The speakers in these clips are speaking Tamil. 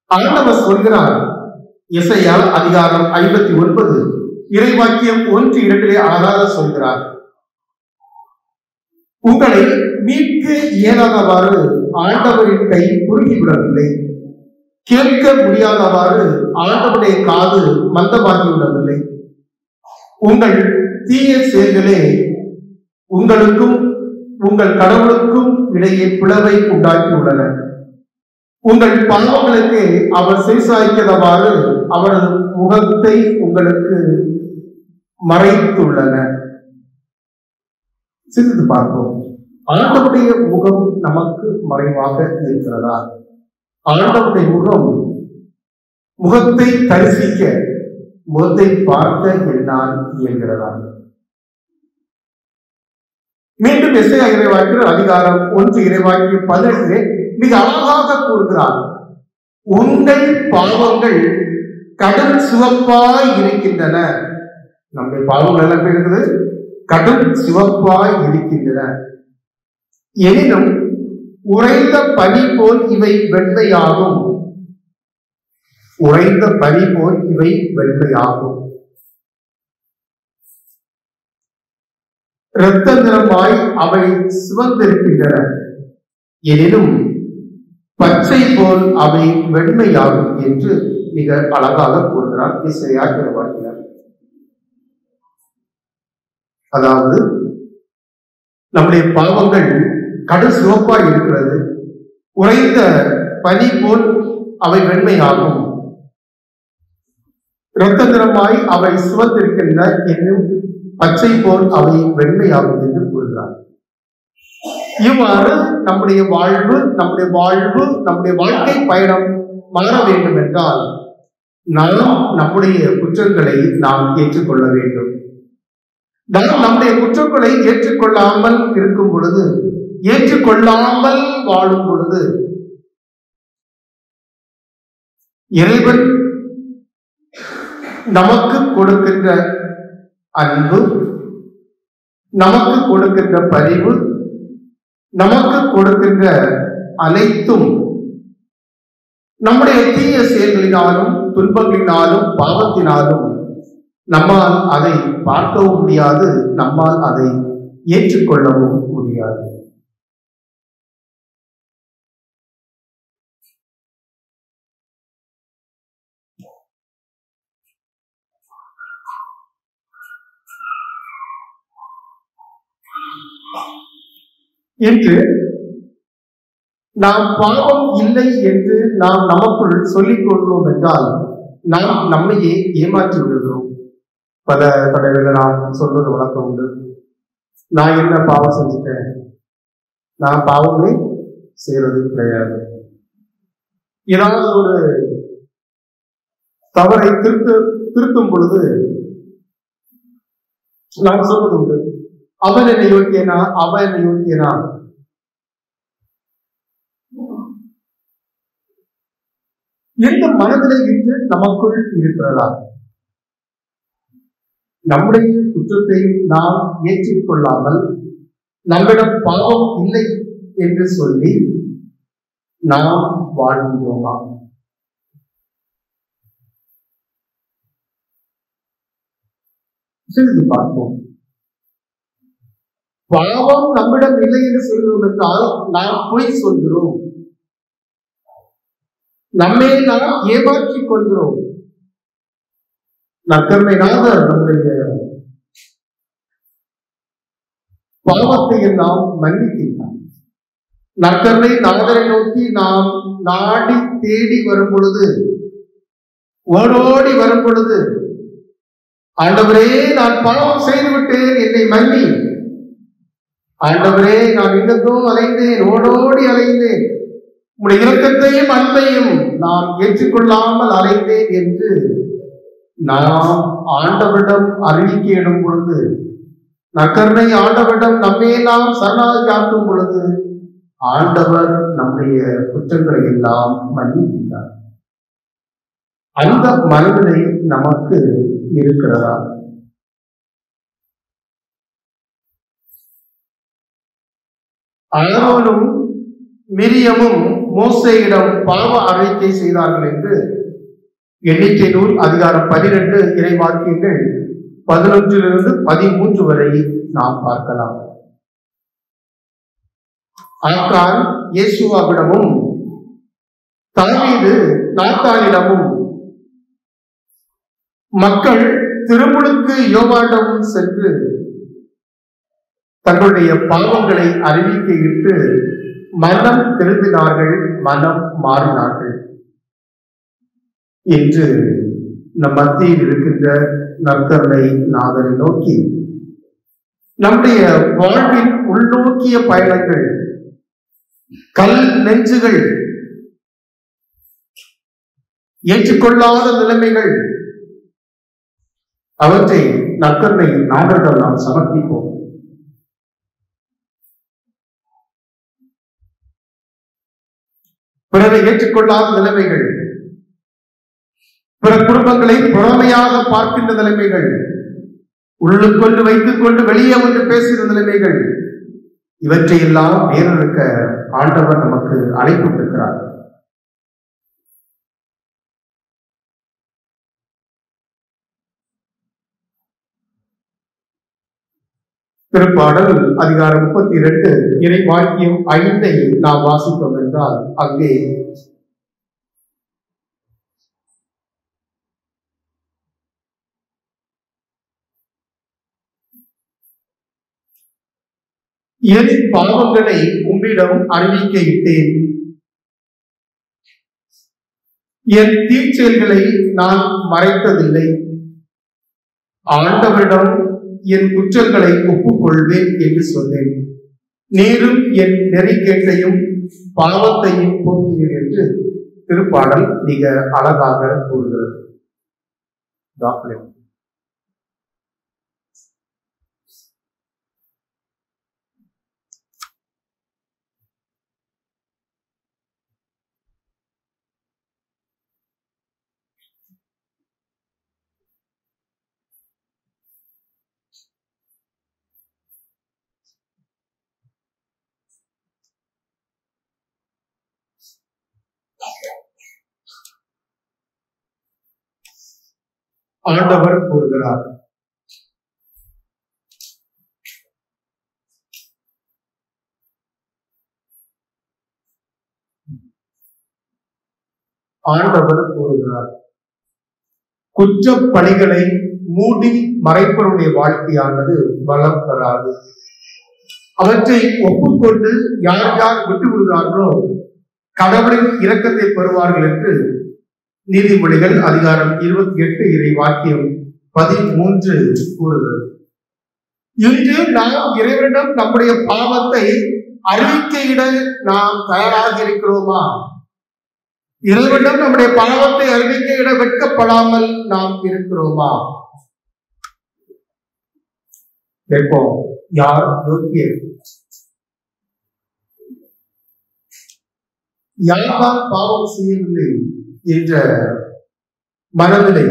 ஆண்டவர் சொல்கிறார் இசையா அதிகாரம் ஐம்பத்தி ஒன்பது இறைவாக்கியம் ஒன்று இரண்டிலே அழகாக சொல்கிறார் உங்களை மீட்க இயலாதவாறு ஆண்டவரின் கை குறுகிவிடவில்லை கேட்க முடியாதவாறு ஆண்டவருடைய காது மந்தமாகிவிடவில்லை உங்கள் தீய செயல்களே உங்களுக்கும் உங்கள் கடவுளுக்கும் இடையே பிளவை உண்டாக்கியுள்ளன உங்கள் பாவங்களுக்கு அவர் செய்சாய்க்கிறவாறு அவரது முகத்தை உங்களுக்கு மறைத்துள்ளன சிறிது பார்ப்போம் ஆண்டவுடைய முகம் நமக்கு மறைவாக இருக்கிறதா ஆண்டவுடைய முகம் முகத்தை தரிசிக்க முகத்தை பார்க்க என்னால் இயல்கிறதா மீண்டும் எஸ்ஐ இறைவாக்கிற அதிகாரம் ஒன்று இறைவாக்கிய பதினெட்டு மிக அழகாக கூறுகிறார் உங்கள் பாவங்கள் கடும் சிவப்பாய் இருக்கின்றன நம்முடைய பாவங்கள் எல்லாம் எப்படி இருக்குது கடும் சிவப்பாய் இருக்கின்றன எனினும் உறைந்த பனி போல் இவை வெண்மையாகும் உறைந்த பனி போல் இவை வெண்மையாகும் இரத்த நிறமாய் அவை சிவந்திருக்கின்றன எனினும் பச்சை போல் அவை வெண்மையாகும் என்று மிக அழகாக கூறுகிறார் இசையா திருவாக்கினார் அதாவது நம்முடைய பாவங்கள் கடு சிவப்பாய் இருக்கிறது உறைந்த பனி போல் அவை வெண்மையாகும் இரத்த நிறமாய் அவை சிவந்திருக்கின்றன என்னும் பச்சை போல் அவை வெண்மையாகும் என்று கூறுகிறார் இவ்வாறு நம்முடைய வாழ்வு நம்முடைய வாழ்வு நம்முடைய வாழ்க்கை பயணம் மாற வேண்டும் என்றால் நாம் நம்முடைய குற்றங்களை நாம் ஏற்றுக்கொள்ள வேண்டும் நாம் நம்முடைய குற்றங்களை ஏற்றுக்கொள்ளாமல் இருக்கும் பொழுது ஏற்றுக்கொள்ளாமல் வாழும் பொழுது இறைவன் நமக்கு கொடுக்கின்ற அன்பு நமக்கு கொடுக்கின்ற பரிவு நமக்கு கொடுக்கின்ற அனைத்தும் நம்முடைய தீய செயல்களினாலும் துன்பங்களினாலும் பாவத்தினாலும் நம்மால் அதை பார்க்கவும் முடியாது நம்மால் அதை ஏற்றுக்கொள்ளவும் முடியாது என்று நாம் பாவம் இல்லை என்று நாம் நமக்குள் சொல்லிக் கொள்வோம் என்றால் நாம் நம்மையே ஏமாற்றி விடுகிறோம் பல தடவைகள் நாம் சொல்வது வழக்கம் உண்டு நான் என்ன பாவம் செஞ்சுட்டேன் நான் பாவமே செய்யறது கிடையாது ஏதாவது ஒரு தவறை திருத்த திருத்தும் பொழுது நான் சொல்வது உண்டு அவன் என்னை யோக்கியனா அவன் என்னை யோக்கியனா எந்த மனதிலே இன்று நமக்குள் இருக்கிறதா நம்முடைய குற்றத்தை நாம் ஏற்றுக்கொள்ளாமல் நம்மிடம் பாவம் இல்லை என்று சொல்லி நாம் வாழ்கிறோமா சிறிது பார்ப்போம் பாவம் நம்மிடம் இல்லை என்று சொல்கிறோம் என்றால் நாம் பொய் சொல்கிறோம் நம்மை நாம் ஏமாற்றிக் கொள்கிறோம் நற்கருணையாக நம்முடைய பாவத்தை நாம் மன்னிக்கின்றான் நற்கருணை நாதரை நோக்கி நாம் நாடி தேடி வரும் பொழுது ஓடோடி வரும் பொழுது ஆண்டவரே நான் பாவம் செய்து விட்டேன் என்னை மன்னி ஆண்டவரே நான் இன்னும் அலைந்தேன் ஓடோடி அலைந்தேன் உடைய இரக்கத்தையும் அன்பையும் நான் ஏற்றுக்கொள்ளாமல் அலைந்தேன் என்று நாம் ஆண்டவரிடம் அறிவிக்கையிடும் பொழுது நக்கருணை ஆண்டவரிடம் நம்மே நாம் சரணாகி ஆக்கும் பொழுது ஆண்டவர் நம்முடைய குற்றங்களை எல்லாம் மன்னிக்கின்றார் அந்த மனநிலை நமக்கு இருக்கிறதா ஆரோனும் மிரியமும் மோசையிடம் பாவ அறிக்கை செய்தார்கள் என்று எண்ணிக்கை நூல் அதிகாரம் பனிரெண்டு இறைவாக்கியங்கள் பதினொன்றிலிருந்து பதிமூன்று வரை நாம் பார்க்கலாம் ஆக்கான் இயேசுவாவிடமும் தாவீது நாத்தானிடமும் மக்கள் திருமுழுக்கு யோவாண்டமும் சென்று தங்களுடைய பாவங்களை அறிவிக்கையிட்டு மனம் திருந்தினார்கள் மனம் மாறினார்கள் என்று நம் மத்தியில் இருக்கின்ற நற்கருணை நாதனை நோக்கி நம்முடைய வாழ்வின் உள்நோக்கிய பயணங்கள் கல் நெஞ்சுகள் ஏற்றுக்கொள்ளாத நிலைமைகள் அவற்றை நற்கருணை நாதர்கள் நாம் சமர்ப்பிப்போம் பிறரை ஏற்றுக்கொள்ளாத நிலைமைகள் பிற குடும்பங்களை புறமையாக பார்க்கின்ற நிலைமைகள் உள்ளுக்கொண்டு வைத்துக் கொண்டு வெளியே வந்து பேசுகிற நிலைமைகள் இவற்றையெல்லாம் வேறொருக்க ஆண்டவர் நமக்கு அழைப்பு விடுக்கிறார் திருப்பாடல் அதிகாரம் முப்பத்தி இரண்டு இறை வாக்கியம் ஐந்தை நாம் வாசித்தோம் என்றால் அங்கே என் பாவங்களை உம்மிடம் அறிவிக்கையிட்டேன் என் தீச்செயல்களை நான் மறைத்ததில்லை ஆண்டவரிடம் என் குற்றங்களை ஒப்புக்கொள்வேன் என்று சொன்னேன் நீரும் என் நெறிக்கேட்டையும் பாவத்தையும் போக்கினீர் என்று திருப்பாடல் மிக அழகாக கூறுகிறது டாக்டர் ஆண்டவர் கூறுகிறார் ஆண்டவர் கூறுகிறார் குற்றப் பணிகளை மூடி மறைப்பவருடைய வாழ்க்கையானது வளம் பெறாது அவற்றை ஒப்புக்கொண்டு யார் யார் விட்டு விடுகிறார்களோ கடவுளின் இரக்கத்தை பெறுவார்கள் என்று நீதிமொழிகள் அதிகாரம் இருபத்தி எட்டு இறை வாக்கியம் பதிமூன்று கூறுகிறது இன்று நாம் இறைவனிடம் நம்முடைய பாவத்தை அறிக்கையிட நாம் தயாராக இருக்கிறோமா இறைவனிடம் நம்முடைய பாவத்தை அறிவிக்கையிட வெட்கப்படாமல் நாம் இருக்கிறோமா கேட்போம் யார் யோக்கியர் யார்தான் பாவம் செய்யவில்லை என்ற மனநிலை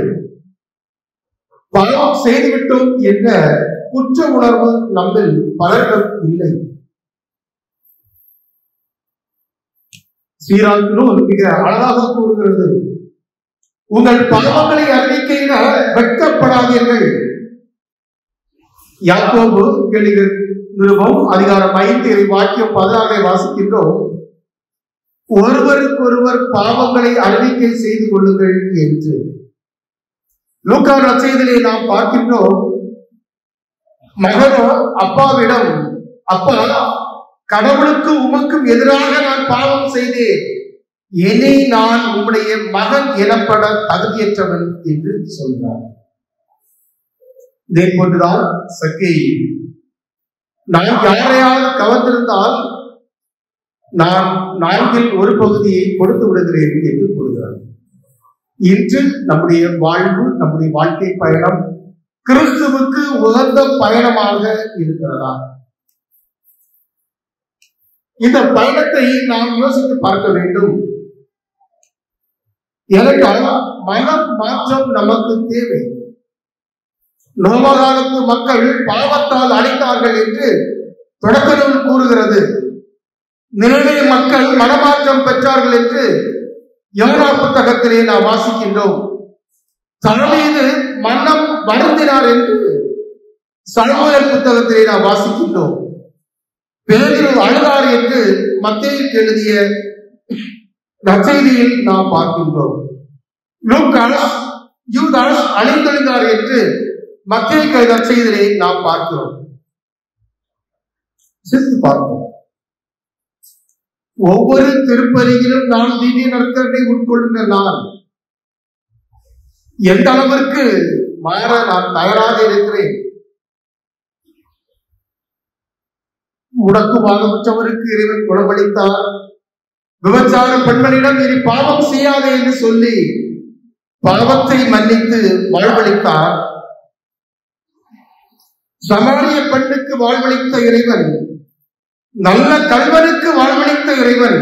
பாவம் செய்துவிட்டோம் என்ற குற்ற உணர்வு நம்மில் பலரிடம் இல்லை ஸ்ரீராம் நூல் மிக அழகாக கூறுகிறது உங்கள் பாவங்களை அறிவிக்கையிட வெட்கப்படாதீர்கள் யாக்கோபு கேளுகிற நிருபம் அதிகாரம் ஐந்து இறை வாக்கியம் பதினாறை வாசிக்கின்றோம் ஒருவருக்கொருவர் பாவங்களை அறிவிக்கை செய்து கொள்ளுங்கள் என்று லூக்கா நற்செய்திலே நாம் பார்க்கின்றோம் மகனோ அப்பாவிடம் அப்பா கடவுளுக்கு உமக்கும் எதிராக நான் பாவம் செய்தேன் இனி நான் உம்முடைய மகன் எனப்பட தகுதியற்றவன் என்று சொல்றார் இதே போன்றுதான் சக்கை நான் யாரையாவது கவர்ந்திருந்தால் நான் நான்கில் ஒரு பகுதியை கொடுத்து விடுகிறேன் என்று கூறுகிறார் இன்று நம்முடைய வாழ்வு நம்முடைய வாழ்க்கை பயணம் கிறிஸ்துவுக்கு உகந்த பயணமாக இருக்கிறதா இந்த பயணத்தை நாம் யோசித்து பார்க்க வேண்டும் ஏனென்றால் மனம் மாற்றம் நமக்கு தேவை நோமகாலத்து மக்கள் பாவத்தால் அழித்தார்கள் என்று தொடக்க நூல் கூறுகிறது நிலவே மக்கள் மனமாற்றம் பெற்றார்கள் என்று யோனா புத்தகத்திலே நாம் வாசிக்கின்றோம் தலைமீது மன்னம் வருந்தினார் என்று சலமோயல் புத்தகத்திலே நாம் வாசிக்கின்றோம் பேரிரு அழுதார் என்று மத்தியில் எழுதிய நற்செய்தியில் நாம் பார்க்கின்றோம் லூக்காஸ் யூதாஸ் அழிந்தெழுந்தார் என்று மத்திய நற்செய்தியை நாம் பார்க்கிறோம் சிரித்து பார்ப்போம் ஒவ்வொரு திருப்பதியிலும் நான் திடீர் நற்கரனை உட்கொள்கின்ற நான் எந்த அளவிற்கு மாற நான் தயாராக இருக்கிறேன் முடக்குமாக உற்றவருக்கு இறைவன் குணமளித்தார் விபச்சார பெண்மணியிடம் இனி பாவம் செய்யாதே என்று சொல்லி பாவத்தை மன்னித்து வாழ்வளித்தார் சமாரிய பெண்ணுக்கு வாழ்வளித்த இறைவன் நல்ல கல்வனுக்கு வாழ்வளித்த இறைவன்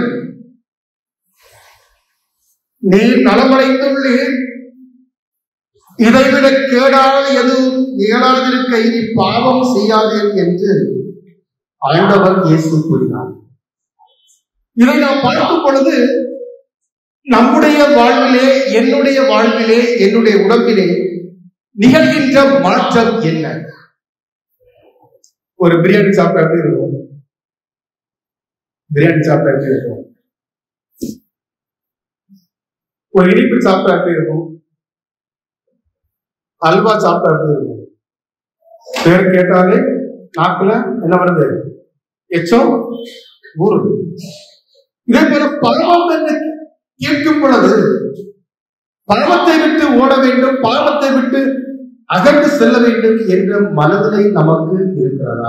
நீ நலமடைந்துள்ளீர் இதைவிட கேடாத எதுவும் நிகழாதிருக்க இனி பாவம் செய்யாதீர் என்று ஆண்டவர் இயேசு கூறினார் இதை நாம் பார்க்கும் பொழுது நம்முடைய வாழ்விலே என்னுடைய வாழ்விலே என்னுடைய உடம்பிலே நிகழ்கின்ற மாற்றம் என்ன ஒரு பிரியாணி சாப்பிட்டா எப்படி இருக்கும் பிரியாணி சாப்பிட்டா எப்படி இருக்கும் ஒரு இனிப்பு சாப்பிட்டா எப்படி இருக்கும் அல்வா சாப்பிட்டா எப்படி இருக்கும் பேர் கேட்டாலே நாக்குல என்ன வருது எச்சம் ஊறுது இதே போல பாவம் என்று கேட்கும் பொழுது பாவத்தை விட்டு ஓட வேண்டும் பாவத்தை விட்டு அகன்று செல்ல வேண்டும் என்ற மனதிலை நமக்கு இருக்கிறதா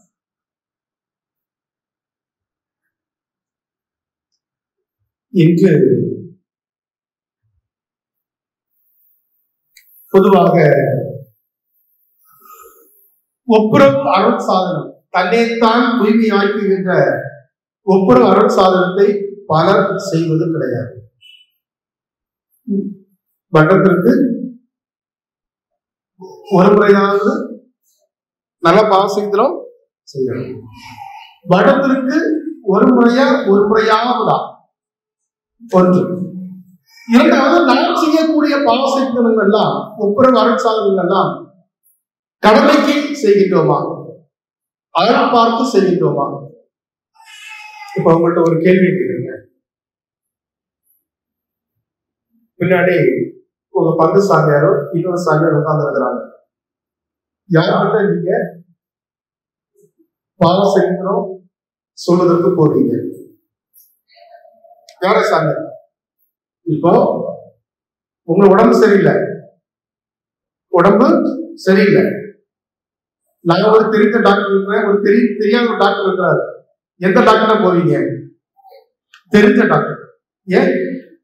இன்று பொதுவாக ஒப்புரவு அருள் சாதனம் தன்னைத்தான் தூய்மையாக்குகின்ற ஒப்புரவு அருள் சாதனத்தை பலர் செய்வது கிடையாது மன்றத்திற்கு ஒரு முறையாவது நல்ல பாவசெய்தலும் செய்யணும் வடத்திற்கு ஒரு முறையா ஒரு முறையாவதா ஒன்று இரண்டாவது நாம் செய்யக்கூடிய பாவசெய்தலும் எல்லாம் ஒப்புரவு அருட்சாதனங்கள் எல்லாம் கடமைக்கு செய்கின்றோமா அழகு பார்த்து செய்கின்றோமா இப்ப உங்கள்ட்ட ஒரு கேள்வி கேட்குறேங்க பின்னாடி உங்க பங்கு சாமியாரோ இன்னொரு சாமியார் உட்கார்ந்து இருக்கிறாங்க யார்கிட்ட நீங்க பாவம் செய்யணும் சொல்வதற்கு போறீங்க யார சாமியார் இப்போ உங்க உடம்பு சரியில்லை உடம்பு சரியில்லை நான் ஒரு தெரிந்த டாக்டர் இருக்கிறேன் ஒரு தெரி தெரியாத ஒரு டாக்டர் இருக்கிறாரு எந்த டாக்டர் போவீங்க தெரிஞ்ச டாக்டர் ஏன்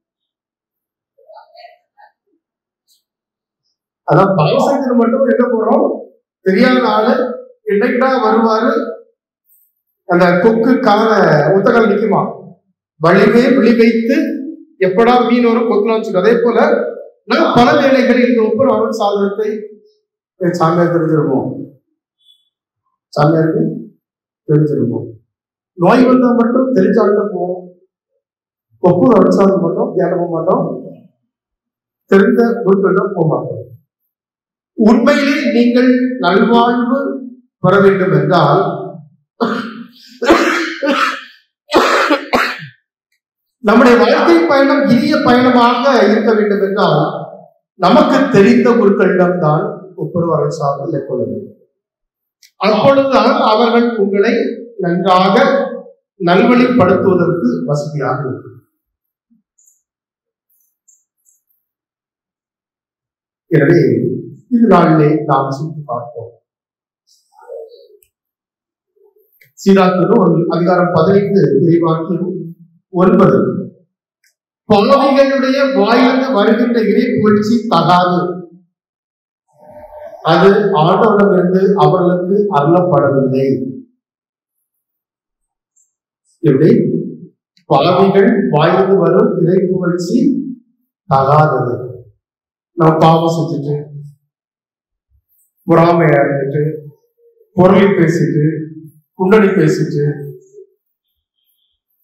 அதான் பாவசத்தில் மட்டும் எங்க போறோம் தெரியாத ஆளு என்னைக்குடா வருவாரு அந்த கொக்கு கால உத்தகால் நிக்குமா வலிவே விழி வைத்து எப்படா மீன் வரும் கொத்தலாம்னு சொல்லி அதே போல நான் பல வேளைகளில் இந்த ஒவ்வொரு அருள் சாதனத்தை என் சாமியார் தெரிஞ்சிருவோம் சாமியாருக்கு தெரிஞ்சிருவோம் நோய் வந்தா மட்டும் தெரிஞ்சால்கிட்ட போவோம் ஒவ்வொரு அருள் சாதனம் மட்டும் தியானம் போக மாட்டோம் தெரிந்த குருக்களிடம் போக மாட்டோம் உண்மையிலே நீங்கள் நல்வாழ்வு பெற வேண்டும் என்றால் நம்முடைய வாழ்க்கை பயணம் இனிய பயணமாக இருக்க வேண்டும் என்றால் நமக்கு தெரிந்த குருக்களிடம் தான் ஒப்புரவாளர் சார்ந்து மேற்கொள்ள வேண்டும் அப்பொழுதுதான் அவர்கள் உங்களை நன்றாக நல்வழிப்படுத்துவதற்கு வசதியாக இருக்கும் எனவே இது நாளிலே நாம் சிந்தித்து பார்ப்போம் சீராக்கரும் அதிகாரம் பதினைந்து இறைவாக்கியம் ஒன்பது பாவிகளுடைய வாயிலிருந்து வருகின்ற இறை புகழ்ச்சி தகாது அது ஆண்டவரிடமிருந்து அவர்களுக்கு அருளப்படவில்லை எப்படி பாவிகள் வாயிலிருந்து வரும் இறை புகழ்ச்சி தகாதது நாம் பாவம் செஞ்சுட்டு பொறாமையா இருந்துட்டு பொருளை பேசிட்டு குண்டடி பேசிட்டு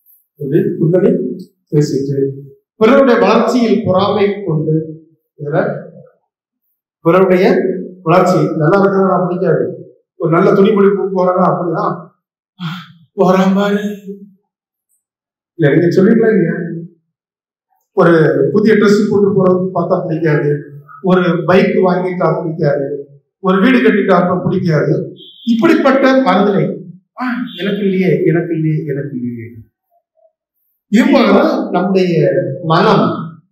என்று குண்டலி பேசிட்டு பிறருடைய வளர்ச்சியில் பொறாமை கொண்டு இதுல பிறருடைய வளர்ச்சி நல்லா இருக்கிறதா பிடிக்காது ஒரு நல்ல துணிமணி போறானா அப்படியா போறான் பாரு இல்ல நீங்க சொல்லிக்கலாம் இல்லையா ஒரு புதிய ட்ரெஸ் போட்டு போறது பார்த்தா பிடிக்காது ஒரு பைக் வாங்கிட்டா பிடிக்காது ஒரு வீடு கட்டிட்டா அப்ப பிடிக்காது இப்படிப்பட்ட மனதிலை ஆ, எனக்கு இல்லையே எனக்கு இல்லையே எனக்கு இல்லையே இவ்வாறு நம்முடைய மனம்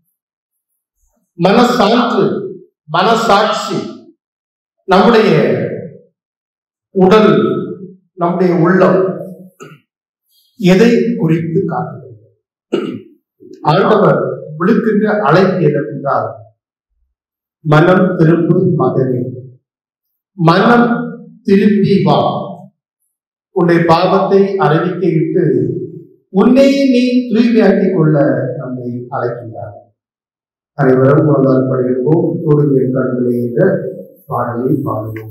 மனசான்று மனசாட்சி நம்முடைய உடல் நம்முடைய உள்ளம் எதை குறித்து காட்டுகிறது ஆண்டவர் விழுக்கின்ற அழைப்பு என்னவென்றால் மனம் திரும்பு மகனே மனம் திரும்பி வா உன்னுடைய பாவத்தை அறிவிக்கையிட்டு உன்னை நீ தூய்மையாக்கிக் கொள்ள நம்மை அழைக்கின்றார் அனைவரும் உலகால் படையிடுவோம் தொடுகிற கண்களே என்ற பாடலை பாடுவோம்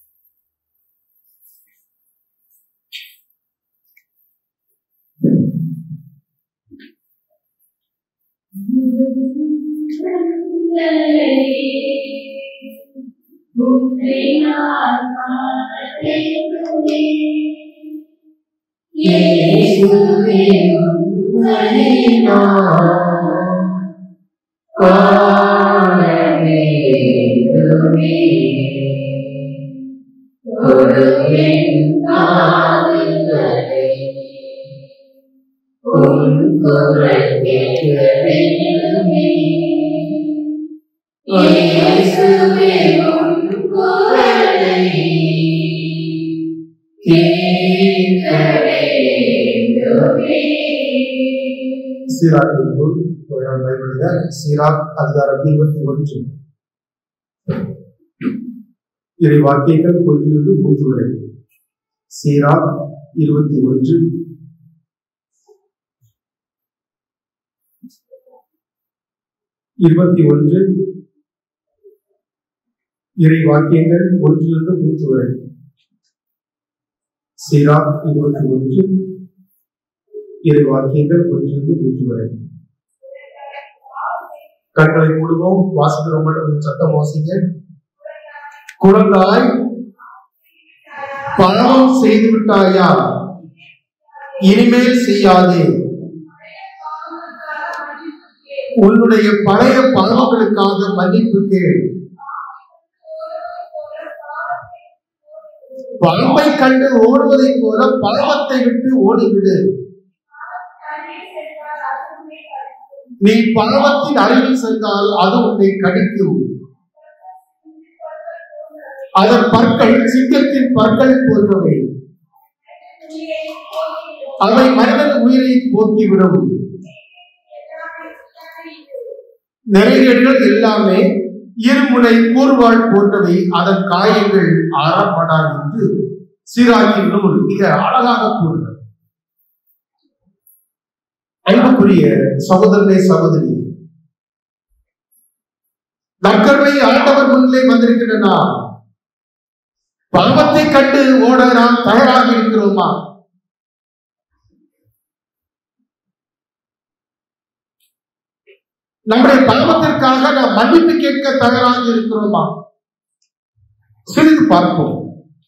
சீராக்கின் நூல் பதினாறு பைபிளில சீராக் அதிகாரம் இருபத்தி ஒன்று இறை வாக்கியங்கள் ஒன்றிலிருந்து மூன்று வரை சீராக் இருபத்தி ஒன்று இருபத்தி ஒன்று இறை வாக்கியங்கள் ஒன்றிலிருந்து மூன்று வரை சீராக் இருபத்தி ஒன்று இறை வாக்கியங்கள் ஒன்றிலிருந்து மூன்று வரை கண்களை மூடுவோம் வாசிக்கிறோம் மட்டும் கொஞ்சம் சத்தம் வாசிங்க குழந்தாய் பாவம் செய்து விட்டாயா இனிமேல் செய்யாதே உன்னுடைய பழைய பாவங்களுக்காக மன்னிப்பு கேள் பாம்பை கண்டு ஓடுவதைப் போல பாவத்தை விட்டு ஓடிவிடு நீ பாவத்தின் அருகில் சென்றால் அது உன்னை கடிக்கும் அதன் பற்கள் சிங்கத்தின் பற்கள் போன்றவை அவை மனிதன் உயிரை போக்கிவிடும் நெறிகேடுகள் எல்லாமே இருமுனை கூறுவாள் போன்றவை அதன் காயங்கள் ஆறப்படா என்று சீராக்கின் நூல் மிக அழகாக கூறுகிறது அன்புக்குரிய சகோதரனே சகோதரி நற்கருணை ஆண்டவர் முன்னிலே வந்திருக்கின்ற நாம் பாவத்தை கண்டு ஓட நாம் தயாராக இருக்கிறோமா நம்முடைய பாவத்திற்காக நாம் மன்னிப்பு கேட்க தயாராக இருக்கிறோமா சிறிது பார்ப்போம்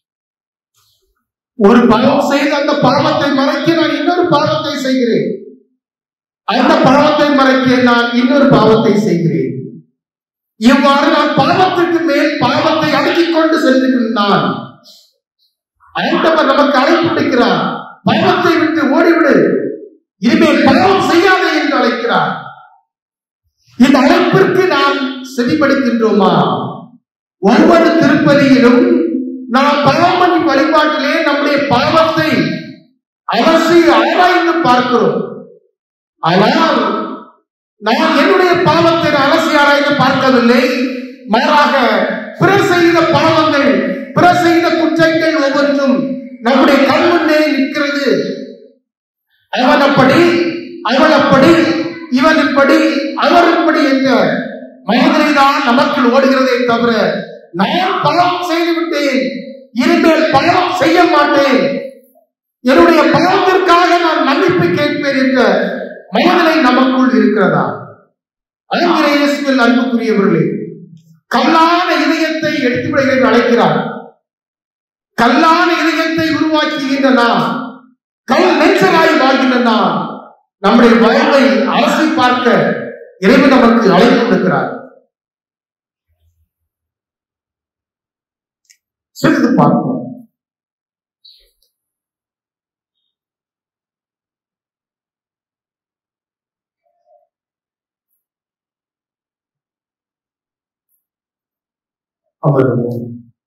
ஒரு பாவம் செய்து அந்த பாவத்தை மறைக்க நான் இன்னொரு பாவத்தை செய்கிறேன் அந்த பாவத்தை மறைக்க நான் இன்னொரு பாவத்தை செய்கிறேன் இவ்வாறு நான் பாவத்திற்கு மேல் பாவத்தை அடுக்கிக் கொண்டு சென்றிருந்தான் ஆண்டவர் நமக்கு அழைப்பிடுக்கிறார் பாவத்தை விட்டு ஓடிவிடு இனிமேல் பாவம் செய்யாதே என்று அழைக்கிறார் இந்த அழைப்பிற்கு நாம் செவிப்படுகின்றோமா ஒவ்வொரு திருப்பதியிலும் நாம் பரமணி வழிபாட்டிலே நம்முடைய பாவத்தை அலசி ஆராய்ந்து பார்க்கிறோம் ஆனால் நான் என்னுடைய பாவத்தை நான் அலசி ஆராய்ந்து பார்க்கவில்லை மாறாக பிறர் செய்த பாவங்கள் பிறர் செய்த குற்றங்கள் ஒவ்வொன்றும் நம்முடைய கண் முன்னே நிற்கிறது அவன் அப்படி அவள் அப்படி இவன் இப்படி அவர் இப்படி என்ற மனிதனை தான் நமக்குள் ஓடுகிறதே தவிர நான் பாவம் செய்து விட்டேன் இனிமேல் பாவம் செய்ய மாட்டேன் என்னுடைய பாவத்திற்காக நான் மன்னிப்பு கேட்பேன் நேசிப்பேன் என்ற மனநிலை நமக்குள் இருக்கிறதா அழகிற இயேசுவில் அன்புக்குரியவர்களே கல்லான இதயத்தை எடுத்துவிட என்று அழைக்கிறார் கல்லான இதயத்தை உருவாக்குகின்ற நாம் கல் நெஞ்சராய் வாழ்கின்ற நாம் நம்முடைய வாழ்வை அரசை பார்க்க இறைவன் நமக்கு அழைப்பு கொடுக்கிறார் சிறிது பார்ப்போம் அமருவோம்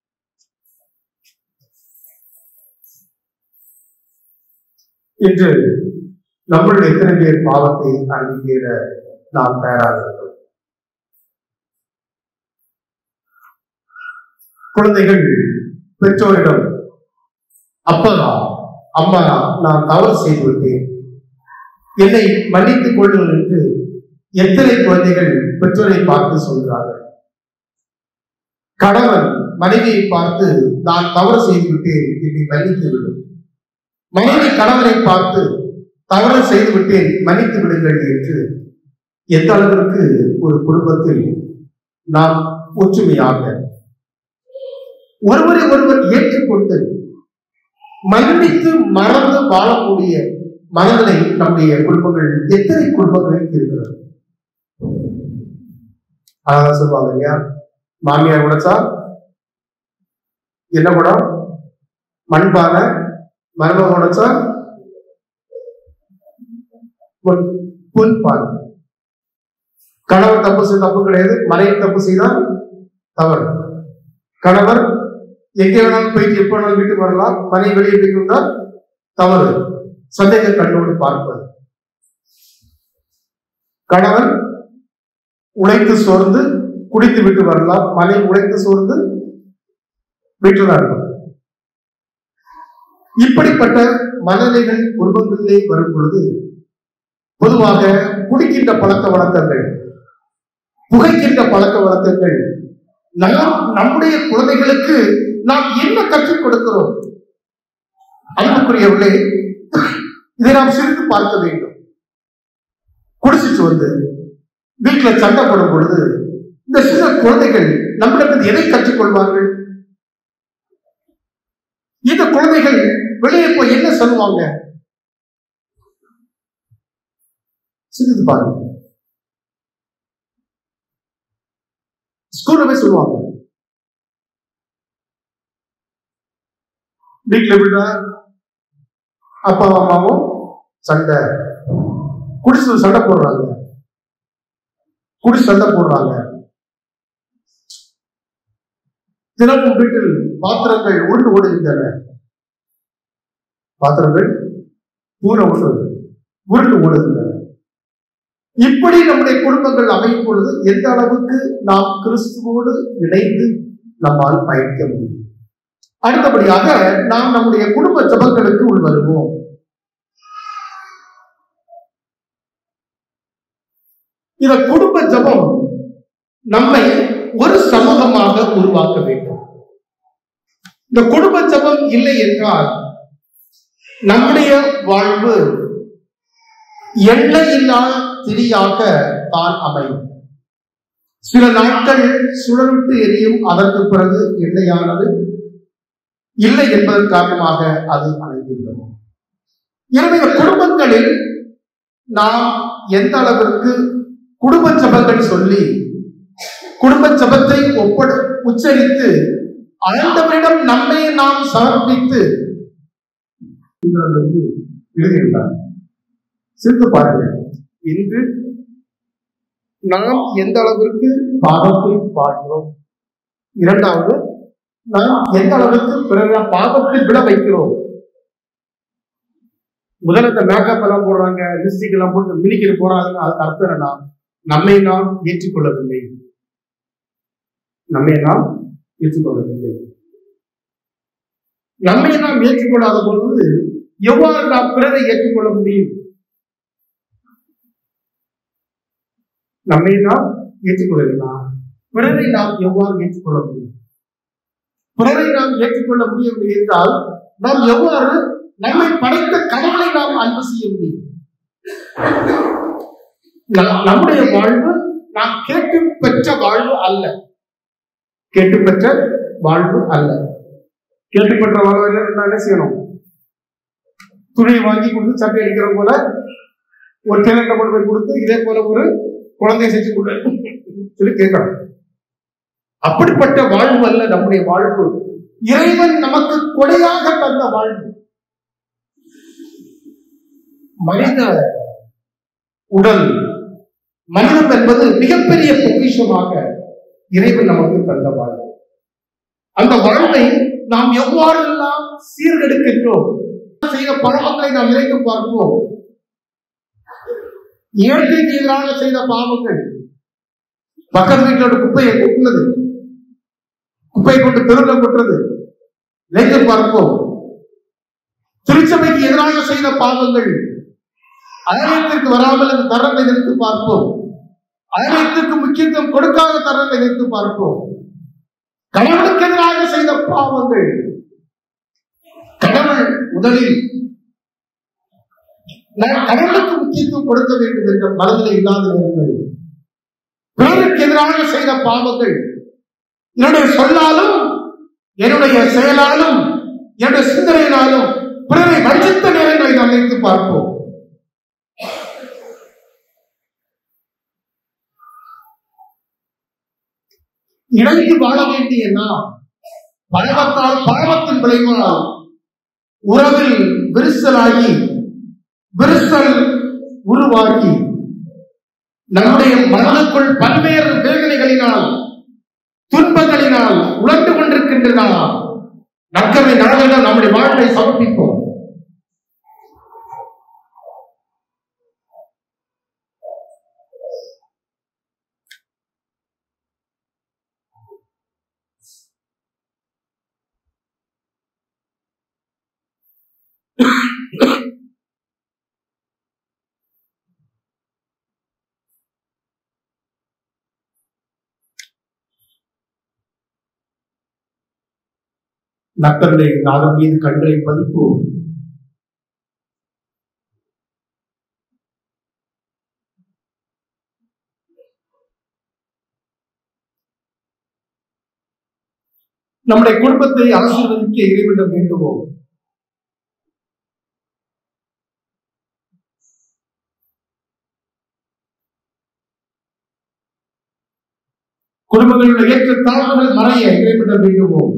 இன்று நம்மளுடைய எத்தனை பேர் பாவத்தை அங்கீகர நாம் தயாராக இருக்கிறோம் குழந்தைகள் பெற்றோரிடம் அப்பா அம்மா நான் தவறு செய்து விட்டேன் என்னை மன்னித்துக் கொள்ளுங்கள் என்று எத்தனை குழந்தைகள் பெற்றோரை பார்த்து சொல்கிறார்கள் கணவன் மனைவியை பார்த்து நான் தவறு செய்து விட்டேன் என்னை மன்னித்து விடு மனைவி கணவனை பார்த்து தவறு செய்து விட்டேன் மன்னித்து விடுங்கள் என்று எந்த அளவிற்கு ஒரு குடும்பத்தில் நாம் ஒற்றுமையாக ஒருவரை ஒருவர் ஏற்றுக்கொண்டு மன்னித்து மறந்து வாழக்கூடிய மனநிலை நம்முடைய குடும்பங்கள் எத்தனை குடும்பங்கள் இருக்கிறது அதான் சொல்லுவாங்க இல்லையா மாமியார் உடைச்சா என்ன குடம் மண்பானை மருமகம் உடைச்சா பொன் புல் பானை கணவர் தப்பு செய்ய தப்பு கிடையாது மனைவி தப்பு செய்தால் தவறு கணவர் எங்கே வேணாலும் போயிட்டு எப்போ வேணாலும் வீட்டுக்கு வரலாம் மனைவி வெளியே போயிட்டு வந்தால் தவறு சந்தேக கண்ணோடு பார்ப்பது கணவன் உழைத்து சோர்ந்து குடித்து விட்டு வரலாம் மனைவி உழைத்து சோர்ந்து வீட்டில் தான் இருக்கும் இப்படிப்பட்ட மனநிலைகள் குடும்பங்களிலே வரும் பொழுது பொதுவாக குடிக்கின்ற பழக்க வழக்கங்கள் புகைக்கின்ற பழக்க வழக்கங்கள் நாம் நம்முடைய குழந்தைகளுக்கு நாம் என்ன கற்றுக் கொடுக்கிறோம் அன்புக்குரியவர்களே இதை நாம் சிரித்து பார்க்க வேண்டும் குடிச்சிட்டு வந்து வீட்டுல சண்டை போடும் பொழுது இந்த சில குழந்தைகள் நம்மிடம் எதை கற்றுக்கொள்வார்கள் இந்த குழந்தைகள் வெளியே போய் என்ன சொல்லுவாங்க சிந்தித்து பாருங்க ஸ்கூல்ல போய் சொல்லுவாங்க வீட்டுல விட்டா அப்பா அம்மாவும் சண்டை குடிச்சு சண்டை போடுறாங்க குடி சண்டை போடுறாங்க தினமும் வீட்டில் பாத்திரங்கள் உருண்டு ஓடுகின்றன பாத்திரங்கள் பூனை ஓடுறது உருண்டு ஓடுகின்றன இப்படி நம்முடைய குடும்பங்கள் அமையும் பொழுது எந்த அளவுக்கு நாம் கிறிஸ்துவோடு இணைந்து நம்மால் பயணிக்க முடியும் அடுத்தபடியாக நாம் நம்முடைய குடும்ப ஜபங்களுக்கு உள் வருவோம் இந்த குடும்ப ஜபம் நம்மை ஒரு சமூகமாக உருவாக்க வேண்டும் இந்த குடும்ப ஜபம் இல்லை என்றால் நம்முடைய வாழ்வு எல்லையில்லா திரியாக தான் அமையும் சில நாட்கள் சுழலிட்டு எரியும் அதற்கு பிறகு எல்லையானது இல்லை என்பதன் காரணமாக அது அடைந்துள்ளது எனவே இந்த குடும்பங்களில் நாம் எந்த அளவிற்கு குடும்ப ஜபங்கள் சொல்லி குடும்ப ஜபத்தை ஒப்பட உச்சரித்து ஆண்டவரிடம் நம்மை நாம் சமர்ப்பித்து எழுதியிருந்தார் சிரித்து பாருங்கள் இன்று நாம் எந்த அளவிற்கு பாவத்தில் வாழ்கிறோம் இரண்டாவது நாம் எந்த அளவுக்கு பிறகு பாவத்தில் விட வைக்கிறோம் முதல்ல இந்த மேக்கப் எல்லாம் போடுறாங்க லிப்ஸ்டிக் எல்லாம் போட்டு மினிக்கிற போறாங்க அதுக்கு அர்த்தம் என்னன்னா நம்மை நாம் ஏற்றுக்கொள்ளவில்லை நம்மை நாம் ஏற்றுக்கொள்ளவில்லை நம்மை நாம் ஏற்றுக்கொள்ளாத பொழுது எவ்வாறு நாம் பிறரை ஏற்றுக்கொள்ள முடியும் நம்மை நாம் ஏற்றுக்கொள்ளலாம் பிறரை நாம் எவ்வாறு ஏற்றுக்கொள்ள முடியும் பிறரை நாம் ஏற்றுக்கொள்ள முடியவில்லை என்றால் நாம் எவ்வாறு நம்மை படைத்த கடவுளை நாம் அன்பு செய்ய முடியும் நம்- நம்முடைய வாழ்வு நாம் கேட்டு பெற்ற வாழ்வு அல்ல கேட்டு பெற்ற வாழ்வு அல்ல கேட்டு பெற்ற வாழ்வு என்ன என்ன- என்ன செய்யணும் துணியை வாங்கி கொடுத்து சட்டை அடிக்கிற போல ஒரு டேலண்ட கொண்டு போய் கொடுத்து இதே போல ஒரு குழந்தைய செஞ்சு கொடு சொல்லி கேட்கணும் அப்படிப்பட்ட வாழ்வு அல்ல நம்முடைய வாழ்வு இறைவன் நமக்கு கொடையாக தந்த வாழ்வு மனித உடல் மனிதம் என்பது மிகப்பெரிய பொக்கிஷமாக இறைவன் நமக்கு தந்த வாழ்வு அந்த வாழ்வை நாம் எவ்வாறெல்லாம் சீர்கெடுக்கின்றோம் செய்த பாவங்களை நாம் நினைத்து பார்ப்போம் இயற்கைக்கு எதிராக செய்த பாவங்கள் பக்கத்து வீட்டோட குப்பையை கொட்டினது குப்பையை கொண்டு தெருவில் கொட்டுறது நினைத்து பார்ப்போம் திருச்சபைக்கு எதிராக செய்த பாவங்கள் ஆலயத்திற்கு வராமல் அந்த தரத்தை நினைத்து பார்ப்போம் ஆலயத்திற்கு முக்கியத்துவம் கொடுக்காத தரத்தை நினைத்து பார்ப்போம் கடவுளுக்கு எதிராக செய்த பாவங்கள் கடவுள் முதலில் நான் கடவுளுக்கு முக்கியத்துவம் கொடுக்க வேண்டும் என்ற மனதில் இல்லாத நேரங்கள் பிறருக்கு எதிராக செய்த பாவங்கள் என்னுடைய சொல்லாலும் என்னுடைய செயலாலும் என்னுடைய சிந்தனையினாலும் பிறரை வஞ்சித்த நேரங்களை நாம் நினைத்து பார்ப்போம் இணைந்து வாழ வேண்டிய நாம் பாவத்தால் பாவத்தின் விளைவால் உறவில் விரிசலாகி விரிசல் உருவாகி நம்முடைய மனதுக்குள் பல்வேறு வேதனைகளினால் துன்பங்களினால் உழந்து கொண்டிருக்கின்றன நற்கரை நாளிடம் நம்முடைய வாழ்வை சமர்ப்பிப்போம் நத்தருடைய நாதம் மீது கண்களை பதிப்போம் நம்முடைய குடும்பத்தை ஆசீர்வதிக்க இறைவனிடம் வேண்டுவோம் குடும்பங்களுடைய ஏற்ற தாழ்வுகள் மறைய இறைவனிடம் வேண்டுவோம்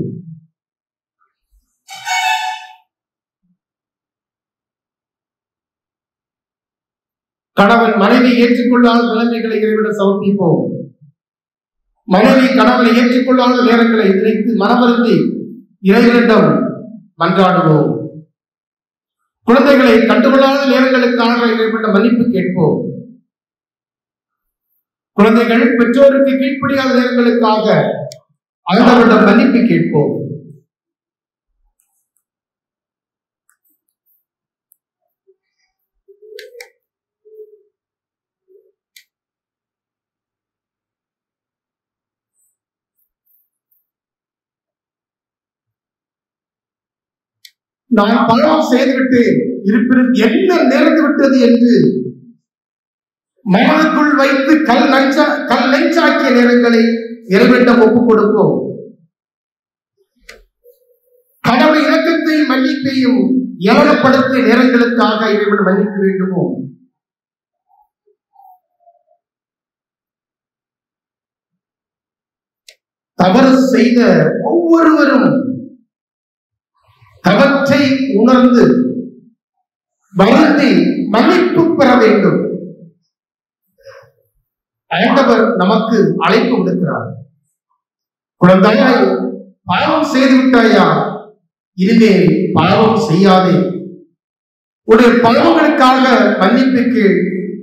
கணவன் மனைவி ஏற்றுக்கொள்ளாத நிலைமைகளை இறைவிடம் சமர்ப்பிப்போம் மனைவி கணவனை ஏற்றுக்கொள்ளாத நேரங்களை நினைத்து மனமருந்தி இறைவனிடம் மன்றாடுவோம் குழந்தைகளை கண்டுகொள்ளாத நேரங்களுக்காக இறைவனிடம் மன்னிப்பு கேட்போம் குழந்தைகள் பெற்றோருக்கு கீழ்ப்படியாத நேரங்களுக்காக ஆண்டவரிடம் மன்னிப்பு கேட்போம் நான் பாவம் செய்துவிட்டேன் இருப்பினும் என்ன நேர்ந்து விட்டது என்று மனதுக்குள் வைத்து கல் நஞ்சா கல் நெஞ்சாக்கிய நேரங்களை இறைவனிடம் ஒப்புக் கொடுப்போம் கடவுள் இரக்கத்தையும் மன்னிப்பையும் ஏவலப்படுத்திய நேரங்களுக்காக இறைவன் மன்னிக்க வேண்டுமோ தவறு செய்த ஒவ்வொருவரும் தவற்றை உணர்ந்து வருந்தி மன்னிப்பு பெற வேண்டும் ஆண்டவர் நமக்கு அழைப்பு விடுக்கிறார் குழந்தையாய் பாவம் செய்து விட்டாயா இனிமேல் பாவம் செய்யாதே உடைய பாவங்களுக்காக மன்னிப்பு கேள்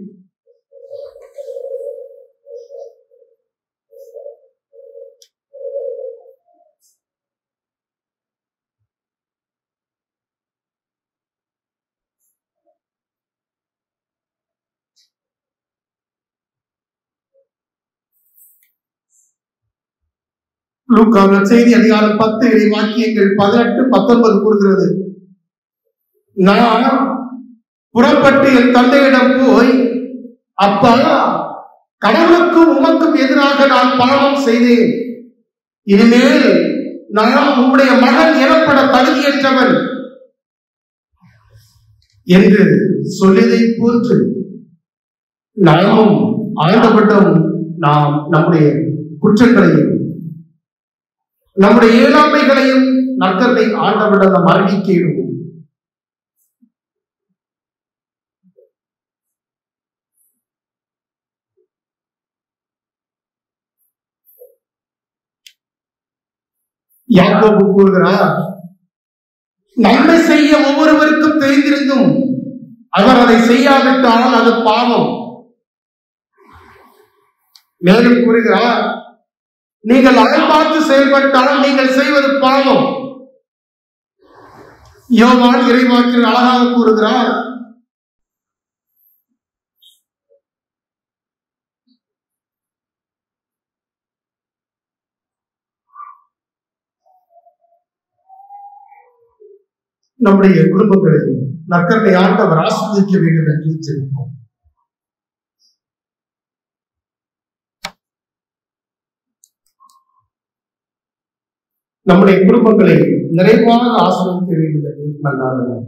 லூக்கான செய்தி அதிகாரம் பத்து இறை வாக்கியங்கள் பதினெட்டு பத்தொன்பது கூறுகிறது நான் புறப்பட்டு என் தந்தையிடம் போய் அப்பா கடவுளுக்கும் உமக்கும் எதிராக நான் பாவம் செய்தேன் இனிமேல் நான் உம்முடைய மகன் எனப்பட தகுதியற்றவன் என்று சொல்லியதை போன்று நாமும் ஆழ்ந்தப்பட்டும் நாம் நம்முடைய குற்றங்களையும் நம்முடைய இயலாமைகளையும் நற்கத்தை ஆண்டவிடம் நாம் அறிவிக்கிடுவோம் யாக்கோபு கூறுகிறார் நன்மை செய்ய ஒவ்வொருவருக்கும் தெரிந்திருந்தும் அவர் அதை செய்யாவிட்டால் அது பாவம் மேலும் கூறுகிறார் நீங்கள் அதை பார்த்து செயல்பட்டால் நீங்கள் செய்வது பாவம் யோவான் இறைவாக்கில் அழகாக கூறுகிறார் நம்முடைய குடும்பங்களை நற்கரை ஆண்டவர் ஆஸ்வதிக்க வேண்டும் என்று ஜெபிப்போம் நம்முடைய குடும்பங்களை நிறைவாக ஆசிர்வதிக்க வேண்டும் என்று மன்னாடுவோம்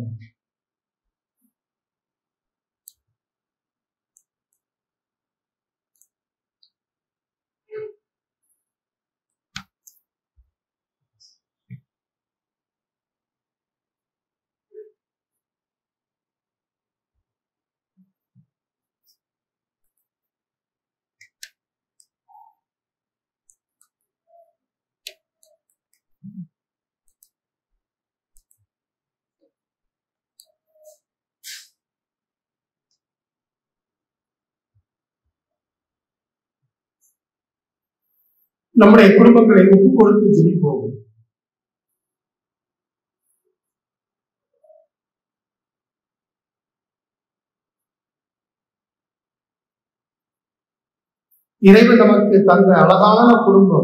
நம்முடைய குடும்பங்களை ஒப்புக் கொடுத்து ஜெபிப்போம் இறைவன் நமக்கு தந்த அழகான குடும்பம்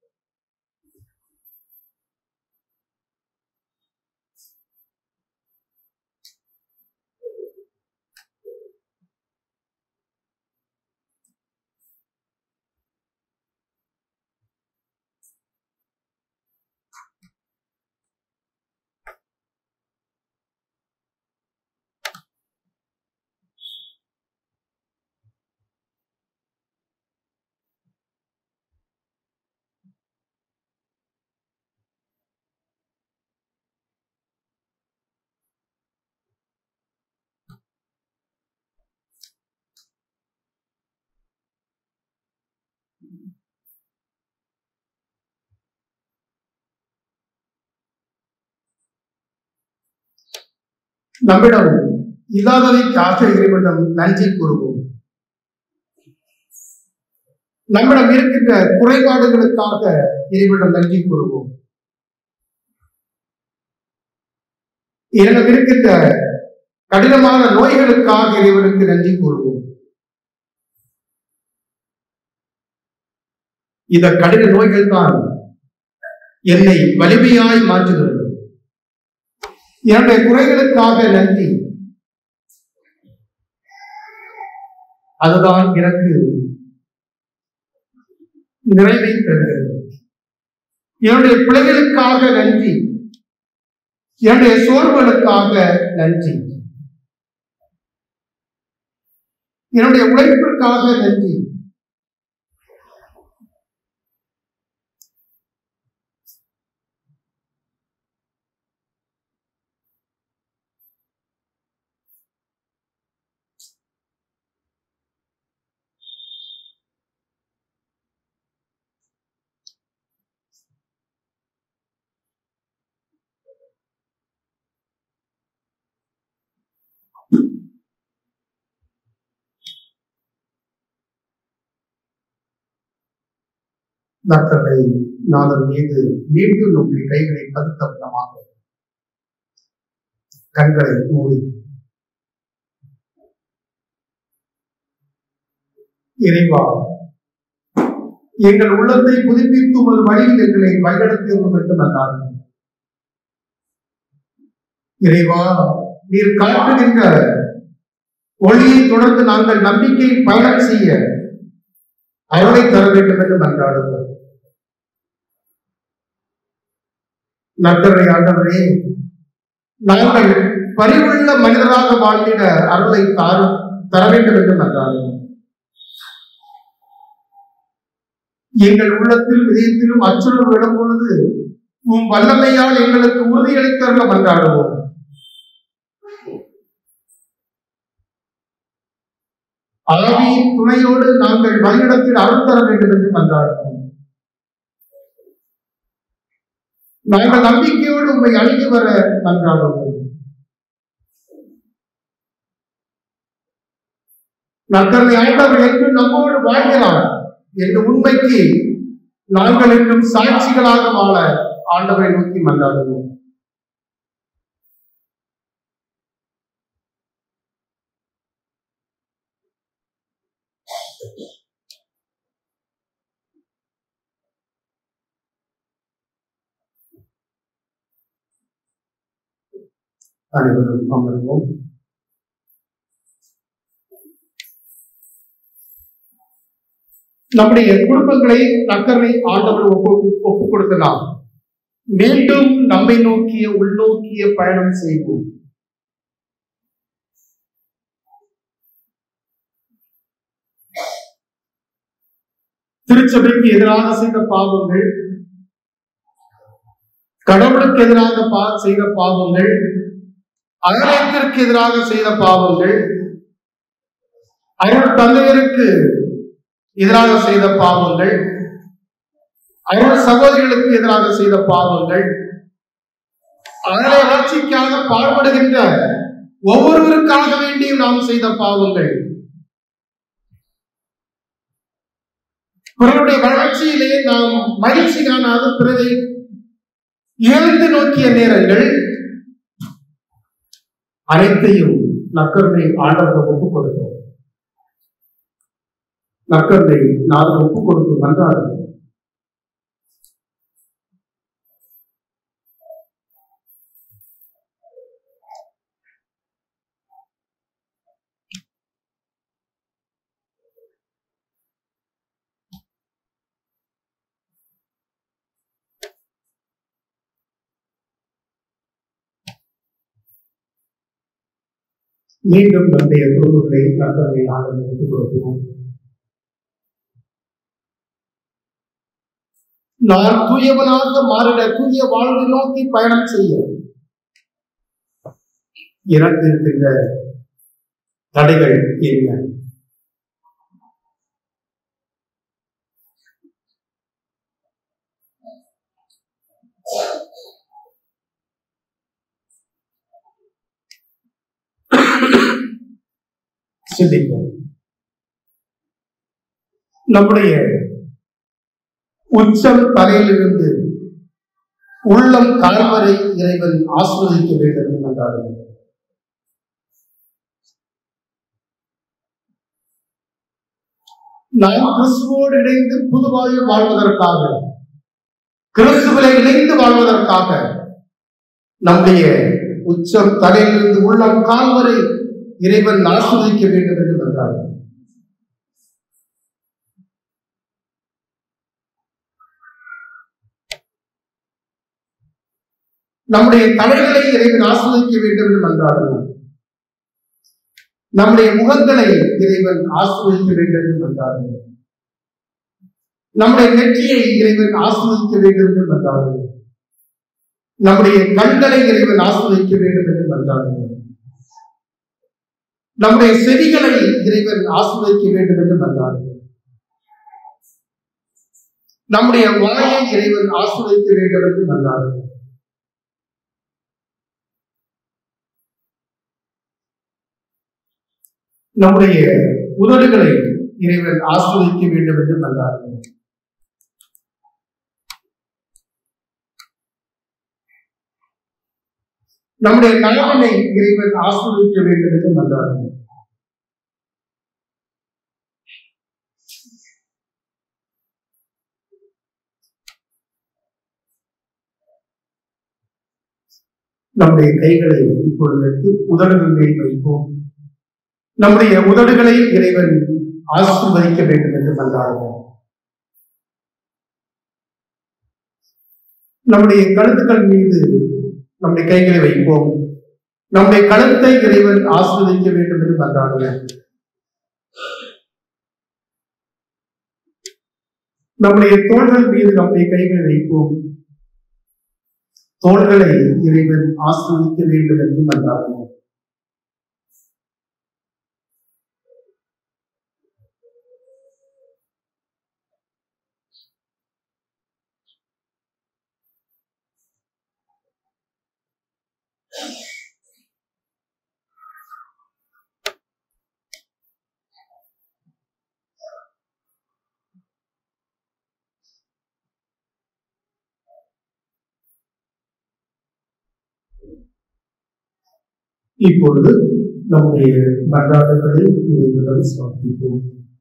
நம்மிடம் இல்லாததைக்காக இறைவனிடம் நன்றி கூறுவோம் நம்மிடம் இருக்கின்ற குறைபாடுகளுக்காக இறைவனிடம் நன்றி கூறுவோம் என்னிடம் இருக்கின்ற கடினமான நோய்களுக்காக இறைவனுக்கு நன்றி கூறுவோம் இந்த கடின நோய்கள் தான் என்னை வலிமையாய் மாற்றுகிறது என்னுடைய குறைகளுக்காக நன்றி அதுதான் எனக்கு நிறைவை தருகிறது என்னுடைய பிள்ளைகளுக்காக நன்றி என்னுடைய சோர்வுகளுக்காக நன்றி என்னுடைய உழைப்பிற்காக நன்றி டாக்டரை நாதன் மீது மீண்டும் நம்முடைய கைகளை பதித்த விதமாக கண்களை மூடி இறைவா எங்கள் உள்ளத்தை புதுப்பித்து உமது வழியில் எங்களை வழிநடத்த வேண்டும் என்றார் இறைவா நீர் காட்டுகின்ற ஒளியை தொடர்ந்து நாங்கள் நம்பிக்கை பயணம் செய்ய அருளை தர வேண்டும் என்று மன்றாடுவோம் நக்கரை ஆண்டவரே நாங்கள் பரிவுள்ள மனிதராக வாழ்ந்திட அருளை தாரும் தர வேண்டும் என்று மன்றாடுவோம் எங்கள் உள்ளத்தில் இதயத்திலும் அச்சுறும் விடும் பொழுது உம் வல்லமையால் எங்களுக்கு உறுதியளித்தருள மன்றாடுவோம் ஆவியின் துணையோடு நாங்கள் வழியிடத்தில் அருள் தர வேண்டும் என்று மன்றாடுவோம் நாங்கள் நம்பிக்கையோடு உண்மை அணுகி வர மன்றாடுவோம் நக்கரை ஆண்டவர் என்று நம்மோடு வாழ்கிறார் என்ற உண்மைக்கு நாங்கள் இன்னும் சாட்சிகளாக வாழ ஆண்டவரை நோக்கி மன்றாடுவோம் அனைவரும் அமர்வோம் நம்முடைய குடும்பங்களை நக்கரை ஆண்டவர் ஒப்பு ஒப்புக் கொடுக்கலாம் மீண்டும் நம்மை நோக்கிய உள்நோக்கிய பயணம் செய்வோம் திருச்சபைக்கு எதிராக செய்த பாவங்கள் கடவுளுக்கு எதிராக பா செய்த பாவங்கள் அகலத்திற்கு எதிராக செய்த பாவங்கள் அருள் தந்தையருக்கு எதிராக செய்த பாவங்கள் அருள் சகோதரிகளுக்கு எதிராக செய்த பாவங்கள் அகலை ஆட்சிக்காக பாடுபடுகின்ற ஒவ்வொருவருக்காக வேண்டியும் நாம் செய்த பாவங்கள் பிறருடைய வளர்ச்சியிலே நாம் மகிழ்ச்சி காணாத பிறரை இழந்து நோக்கிய நேரங்கள் அனைத்தையும் நக்கருணை ஆண்டவர் ஒப்புக் கொடுத்தோம் நக்கருணை நான் ஒப்புக் கொடுத்து மன்றாடுவோம் மீண்டும் நம்முடைய குடும்பங்களை கர்த்தரை ஆண்டவர் ஒப்புக் கொடுக்கிறோம் நான் தூயவனாக மாறிட தூய வாழ்வை நோக்கி பயணம் செய்ய எனக்கு இருக்கின்ற தடைகள் என்ன சிந்திப்போம் நம்முடைய உச்சம் தலையிலிருந்து உள்ளம் கால்வரை இறைவன் ஆஸ்வதிக்க வேண்டும் என்றார்கள் நாம் கிறிஸ்துவோடு இணைந்து புதுவாழ்வு வாழ்வதற்காக கிறிஸ்துவிலை இணைந்து வாழ்வதற்காக நம்முடைய உச்சம் தலையிலிருந்து உள்ளம் கால்வரை இறைவன் ஆஸ்வதிக்க வேண்டும் என்று நன்றார்கள் நம்முடைய தலைகளை இறைவன் ஆஸ்வதிக்க வேண்டும் என்று நன்றாடுவோம் நம்முடைய முகங்களை இறைவன் ஆஸ்வதிக்க வேண்டும் என்று நன்றாடுவோம் நம்முடைய நெற்றியை இறைவன் ஆஸ்வதிக்க வேண்டும் என்று நன்றாடுவோம் நம்முடைய கண்களை இறைவன் ஆஸ்வதிக்க வேண்டும் என்று நன்றாடுவோம் நம்முடைய செவிகளை இறைவன் ஆஸ்வதிக்க வேண்டும் என்று நன்றாடுவோம் நம்முடைய வாயை இறைவன் ஆஸ்வதிக்க வேண்டும் என்று நன்றாடுவோம் நம்முடைய உதடுகளை இறைவன் ஆஸ்வதிக்க வேண்டும் என்று நன்றாடுவோம் நம்முடைய நலனை இறைவன் ஆஸ்வதிக்க வேண்டும் என்று நன்றாடுவோம் நம்முடைய கைகளை இப்பொழுது எடுத்து உதடுகள் மேல் வைப்போம் நம்முடைய உதடுகளை இறைவன் ஆசீர்வதிக்க வேண்டும் என்று மன்றாடுவோம் நம்முடைய கழுத்துக்கள் மீது நம்முடைய கைகளை வைப்போம் நம்முடைய கழுத்தை இறைவன் ஆஸ்வதிக்க வேண்டும் என்று மன்றாடுவோம் நம்முடைய தோள்கள் மீது நம்முடைய கைகளை வைப்போம் தோள்களை இறைவன் ஆஸ்வதிக்க வேண்டும் என்று மன்றாடுவோம் இப்பொழுது நம்முடைய மன்றாட்டுகளை இறைவனிடம் சமர்ப்பிப்போம்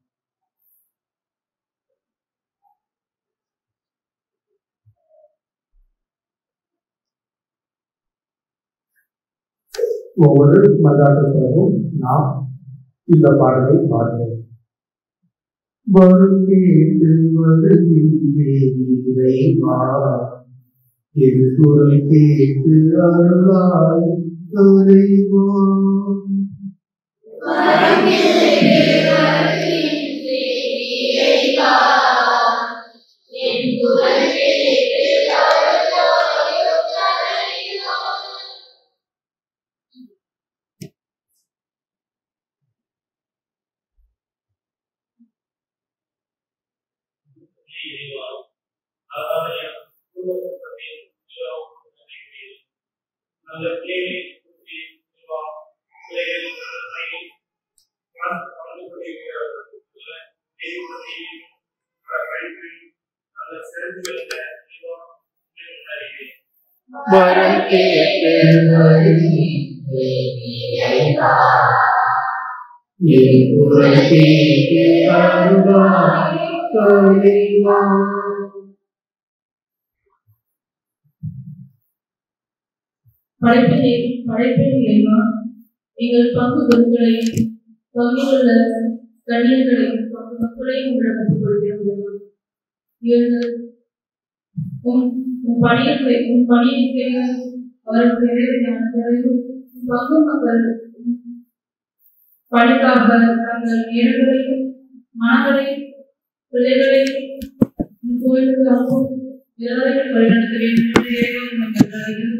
ஒவ்வொரு மன்றாட்டுகளும் நாம் இந்த பாடலை பாடுவோம் வருகேட்டு வருகின்றேன் இறைவா என் குரல் கேட்டு அருளாய் இறைவா வரம் கேட்டு என் குரல் கேட்டு அருளாய் இறைவா படைப்பினை படைப்பின் இறைவா எங்கள் பங்கு பொருட்களையும் பங்கிலுள்ள கண்ணியங்களையும் பங்கு மக்களையும் உங்களிடம் ஒப்புக் கொடுக்கிறோம் இறைவா. இவர்கள் உன் உன் பணியில் செய்- உன் பணியை செய்ய அவர்களுக்கு இறைவனான தேவையும் உன் பங்கு மக்கள் உன் பணிக்காக தங்கள் நேரங்களையும் மனங்களையும் பிள்ளைகளையும் உன் கோயிலுக்கு அனுப்பும் எல்லாரையும் வழிநடத்த வேண்டும் என்று இறைவா உம்மை மன்றாடுகிறோம்.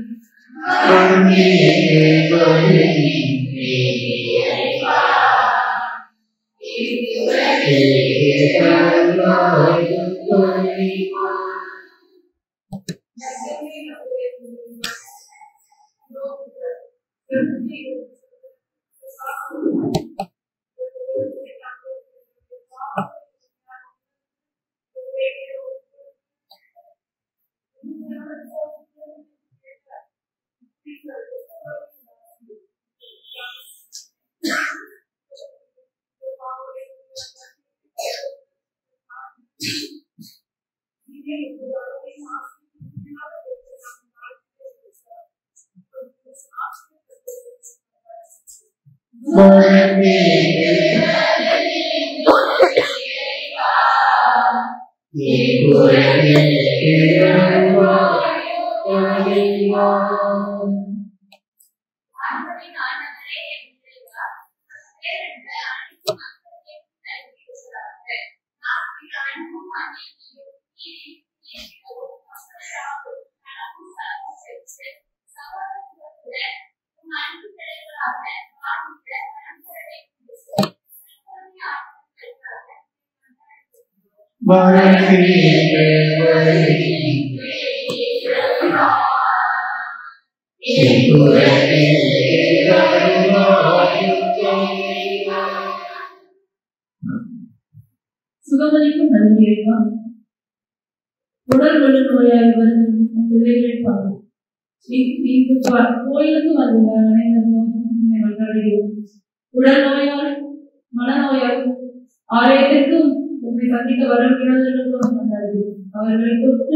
சுகமளிக்கும் நன்றி இறைவா உடல் உள்ள நோயாளி வரும் பிள்ளைகளை பாரு இங்கு பா- கோயிலுக்கு வந்த அனைவரும் உம்மை மன்றாடுகிறோம் உடல் நோயால் மனநோயால் ஆலயத்திற்கும் உண்மை சந்திக்க வரும் இளைஞர்களுக்கும் மன்றாடுகிறோம் அவர்களை தொட்டு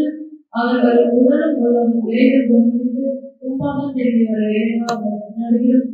அவர்கள் உடலும் மூலம் விரைவில் குணமடைந்து முன்பாக திரும்பி வர இறைவா நடுகிறது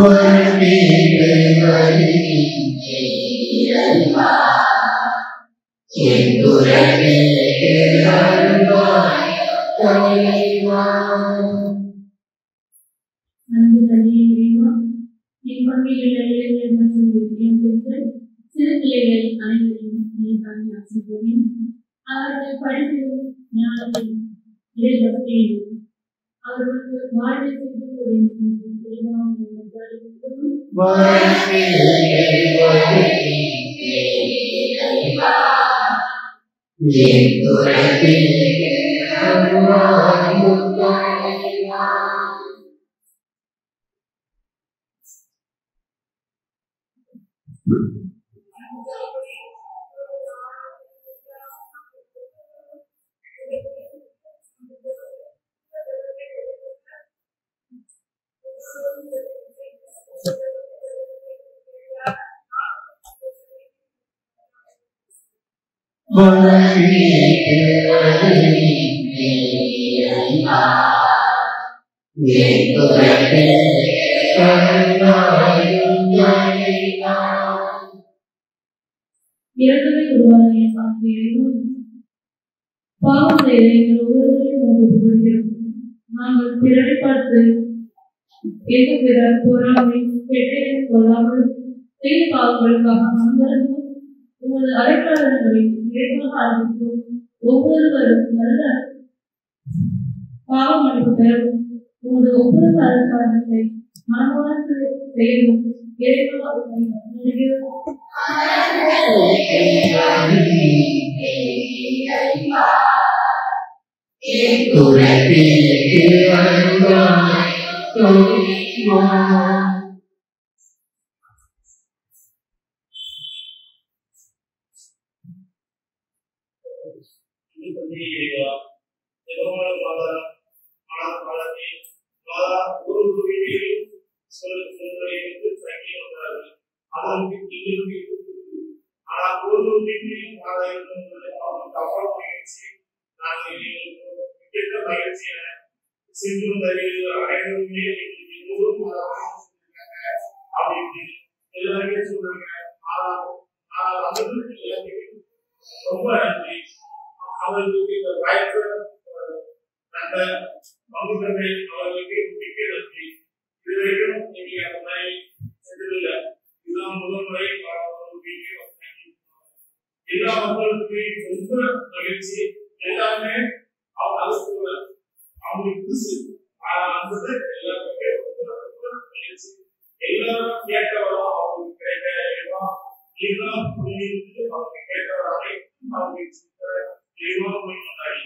அன்பு தந்தையே இறைவா என் பங்கில் உள்ள இளைஞர் மற்றும் என் பெண்கள் சிறு பிள்ளைகள் அனைவரையும் நீ தானே ஆசிர்வதியும் அவர்கள் படிப்பிலும் ஞானத்தையும் இறைபக்தியையும் அவர்களுக்கு வாழ்வை செய்து வேண்டும் இறைவா உம்மை நன்றியோடு இரண்டுமே உருவான என் ஆசிரியரும் பாவம் செய்த எங்கள் ஒவ்வொருவரையும் உங்களுக்கு கொள்கிறோம் நாங்கள் பிறரை பார்த்து எந்த பிறர் பொறாமை கெட்டையை கொள்ளாமல் செய்த பாவங்களுக்காக மனமறந்து உமது அழைப்பாளர்களை இறைவாக ஆரம்பித்தோம் ஒவ்வொருவரும் நல்ல பாவ மன்னிப்பு பெறவும் உமது ஒவ்வொரு அழைப்பாளர்களை மனமார்ந்து செய்யவும் இறைவாக உண்மை நல்கிறோம் எல்லாருமே சொல்றாங்க ரொம்ப நன்றி அவர்களுக்கு இந்த வாய்ப்பு நல்ல பங்குகளை அவர்களுக்கு மிக்க நன்றி இதுவரைக்கும் நீங்க அந்த மாதிரி செஞ்சதில்லை இதுதான் முதல் முறை அவர்களுக்கு நன்றி. எல்லா மக்களுக்குமே ரொம்ப மகிழ்ச்சி எல்லாமே அவங்க அரசு அவங்களுக்கு புதுசு ஆனா வந்தது எல்லாருமே ரொம்ப ரொம்ப மகிழ்ச்சி எல்லாரும் கேட்டவரும் அவங்களுக்கு கேட்ட இடம் இதுதான் புரியுது அவங்க கேட்டவரை அவங்களுக்கு தெளிவாக போய் கொண்டாடி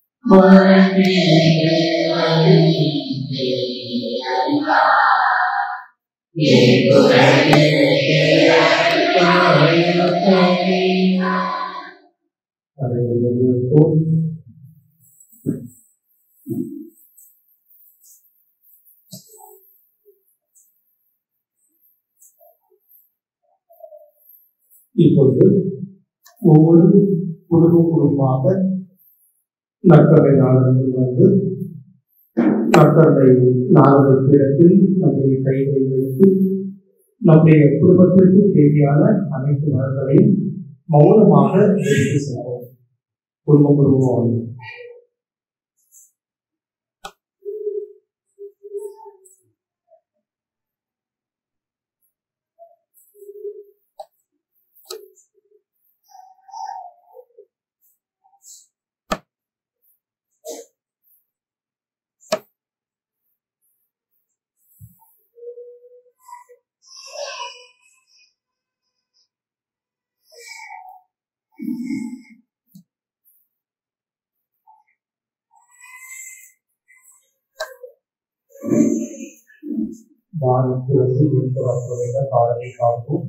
இப்பொழுது ஒவ்வொரு குடும்ப குடும்பமாக நற்கரை நாளர்கள் வந்து நற்கரை நாளர்கள் பீடத்தில் நம்முடைய கைகளை வைத்து நம்முடைய குடும்பத்திற்கு தேவையான அனைத்து மலர்களையும் மௌனமாக எடுத்து செல்வோம் குடும்பம் குடும்பம் வந்து வாரத்து வந்து விழுப்புரத்துடைய பாடலை பார்ப்போம்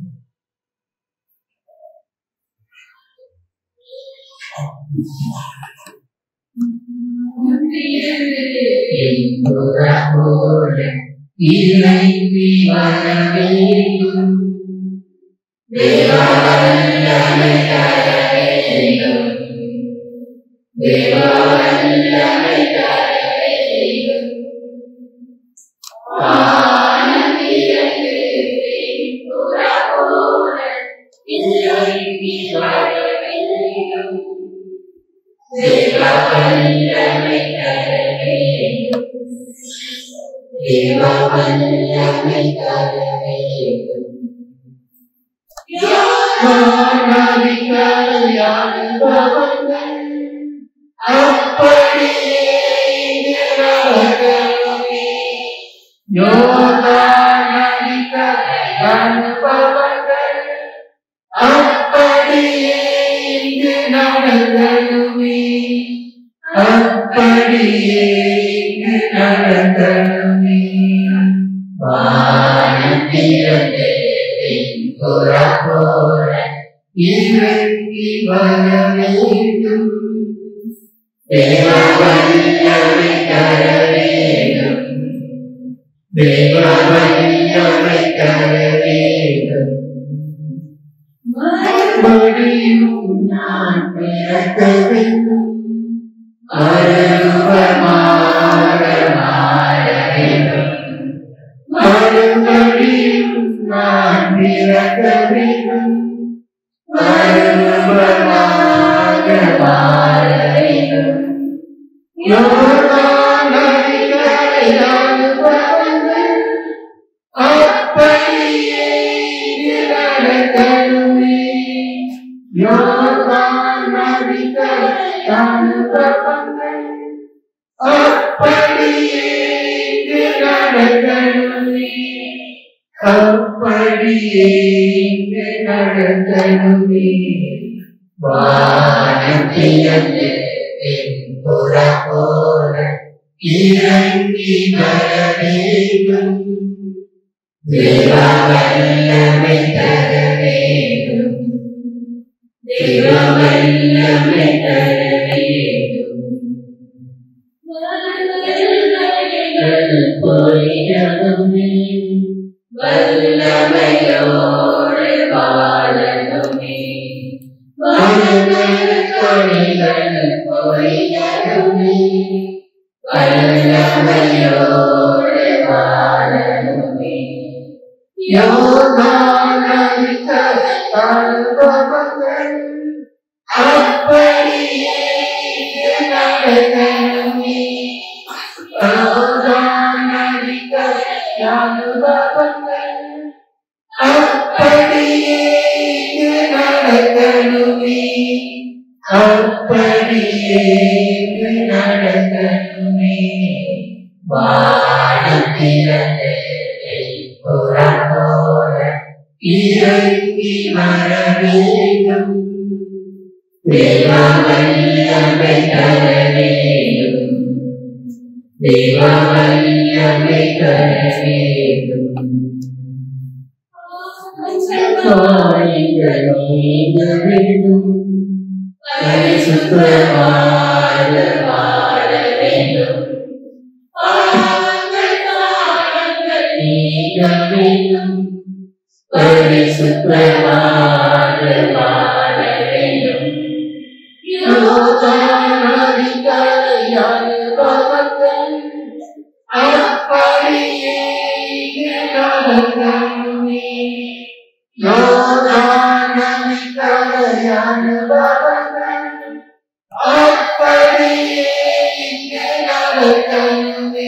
இறைவி வரவேண்டும் தேவாலயம் தர வேண்டும் தேவாலயம் தேவவல்லமை தர வேண்டும் தேவவல்லமை தர வேண்டும் அப்படியே இங்கு நடக்கணுமே அனுபவங்கள் அப்படியே இங்கு நடக்கணுமே அப்படியே இங்கு நடக்கணுமே வானம் திறந்து தென்புற போல இறங்கி வர வேண்டும் தேவவல்லமை தர வேண்டும் தேவவல்லமை தர வேண்டும் மறுபடியும் நான் பிறக்க வேண்டும் மறுரூபமாக மாற வேண்டும் மறுபடியும் நான் பிறக்க வேண்டும் மறுரூபமாக மாற வேண்டும் யோர்தான் நதிக்கரை அனுபவங்கள் அப்படியே இங்கு நடக்கணுமே யோர்தான் நதிக்கரை அனுபவங்கள் அப்படியே இங்கு நடக்கணுமே அப்படியே இங்கு நடக்கணுமே வானம் திறந்து தென்புற போல இறங்கி வர வேண்டும் தேவவல்லமை தர வேண்டும் தேவவல்லமை தர வேண்டும் பொழியணுமே வல்லமையோடு வாழணுமே வல்லமைகள் பொழியணுமே வல்லமையோடு வாழணுமே யோர்தான் நதிக்கரை அனுபவங்கள் அப்படியே இங்கு நடக்கணுமே யோர்தான் நதிக்கரை அனுபவங்கள் அப்படியே இங்கு நடக்கணுமே அப்படியே இங்கு நடக்கணுமே வானம் திறந்து புறம் போல இறங்கி வர வேண்டும் தேவவல்லமை தர வேண்டும் தேவவல்லமை தர வேண்டும் காரியங்கள் நீங்க வேண்டும் பரிசுத்தமாக வாழ வேண்டும் பாவங்கள் பாவங்கள் நீங்க வேண்டும் பரிசுத்தமாக வாழ வேண்டும் யோர்தான் நதிக்கரை அனுபவங்கள் அப்படியே இங்கு நடக்கணுமே யோர்தான் நதிக்கரை அனுபவங்கள் அப்படியே இங்கு நடக்கணுமே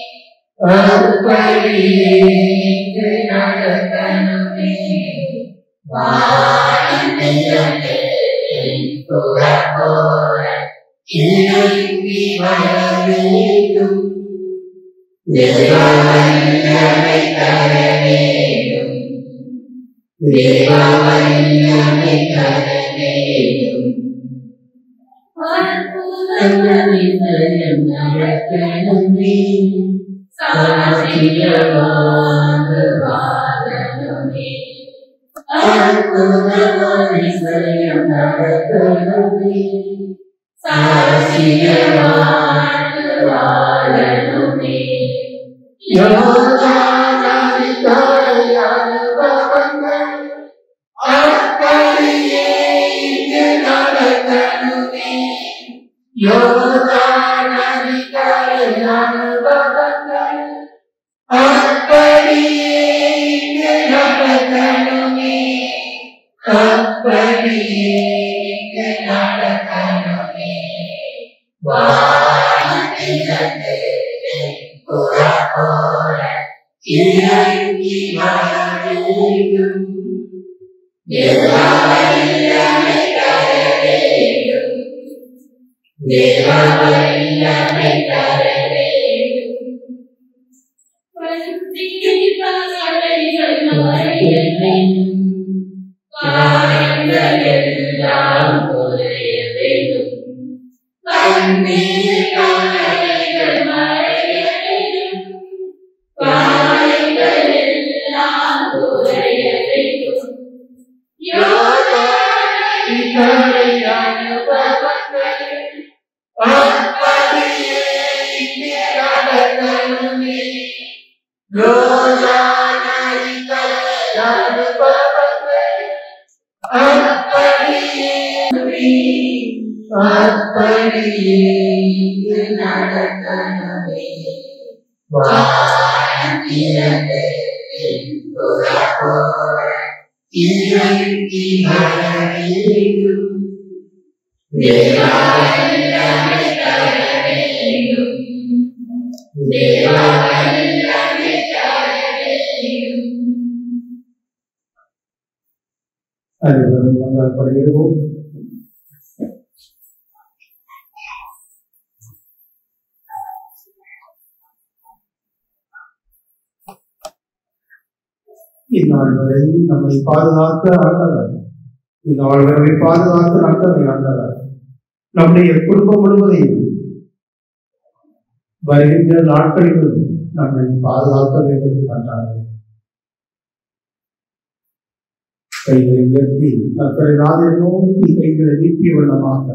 அப்படியே இங்கு நடக்கணுமே வானம் திறந்து புறம் போல இறங்கி வர வேண்டும் தேவவல்லமை தர வேண்டும் தேவவல்லமை தர வேண்டும் அற்புதங்களில் நடக்கணுமே சாட்சியமாக வாழணுமே அற்புதங்களில் நடக்கணுமே சாட்சியமாக வாழணுமே யோர்தான் நதிக்கரை அனுபவங்கள் அப்படியே இங்கு நடக்கணுமே யோர்தான் நதிக்கரை அனுபவங்கள் அப்படியே இங்கு நடக்கணுமே அப்படியே இங்கு நடக்கணுமே வானத்திலிருந்து புறப்போற இறங்கி வரவேண்டும் தேவவல்லமை தர வேண்டும் தேவவல்லமை தர வேண்டும் காயங்கள் எல்லாம் குறைய வேண்டும் கண்ணீர் கவலைகள் மறைய வேண்டும் காயங்கள் எல்லாம் குறைய வேண்டும் யோகாவை கரை அனுபவங்கள் அப்படியே இங்கே நடக்கணுமே யோகாவை கரை அனுபவங்கள் அப்படியே அப்படியே இங்கு நடக்கணுமே வானத்திலிருந்து புறப்போற இறங்கி வரவேண்டும் தேவவல்லமை தர வேண்டும் தேவவல்லமை தர வேண்டும் அனைவரும் வந்தால் படையிடுவோம் இந்நாள் வரை நம்மை பாதுகாக்க ஆண்டவர் இந்நாள் வரை பாதுகாக்க நட்டமை ஆண்டவர் நம்முடைய குடும்பம் முழுவதையும் வருகின்ற நாட்களிலும் நம்மை பாதுகாக்க வேண்டும் என்றார்கள் கைகளை உயர்த்தி கர்த்தரை நாதை நோக்கி கைகளை நீட்டிய வண்ணமாக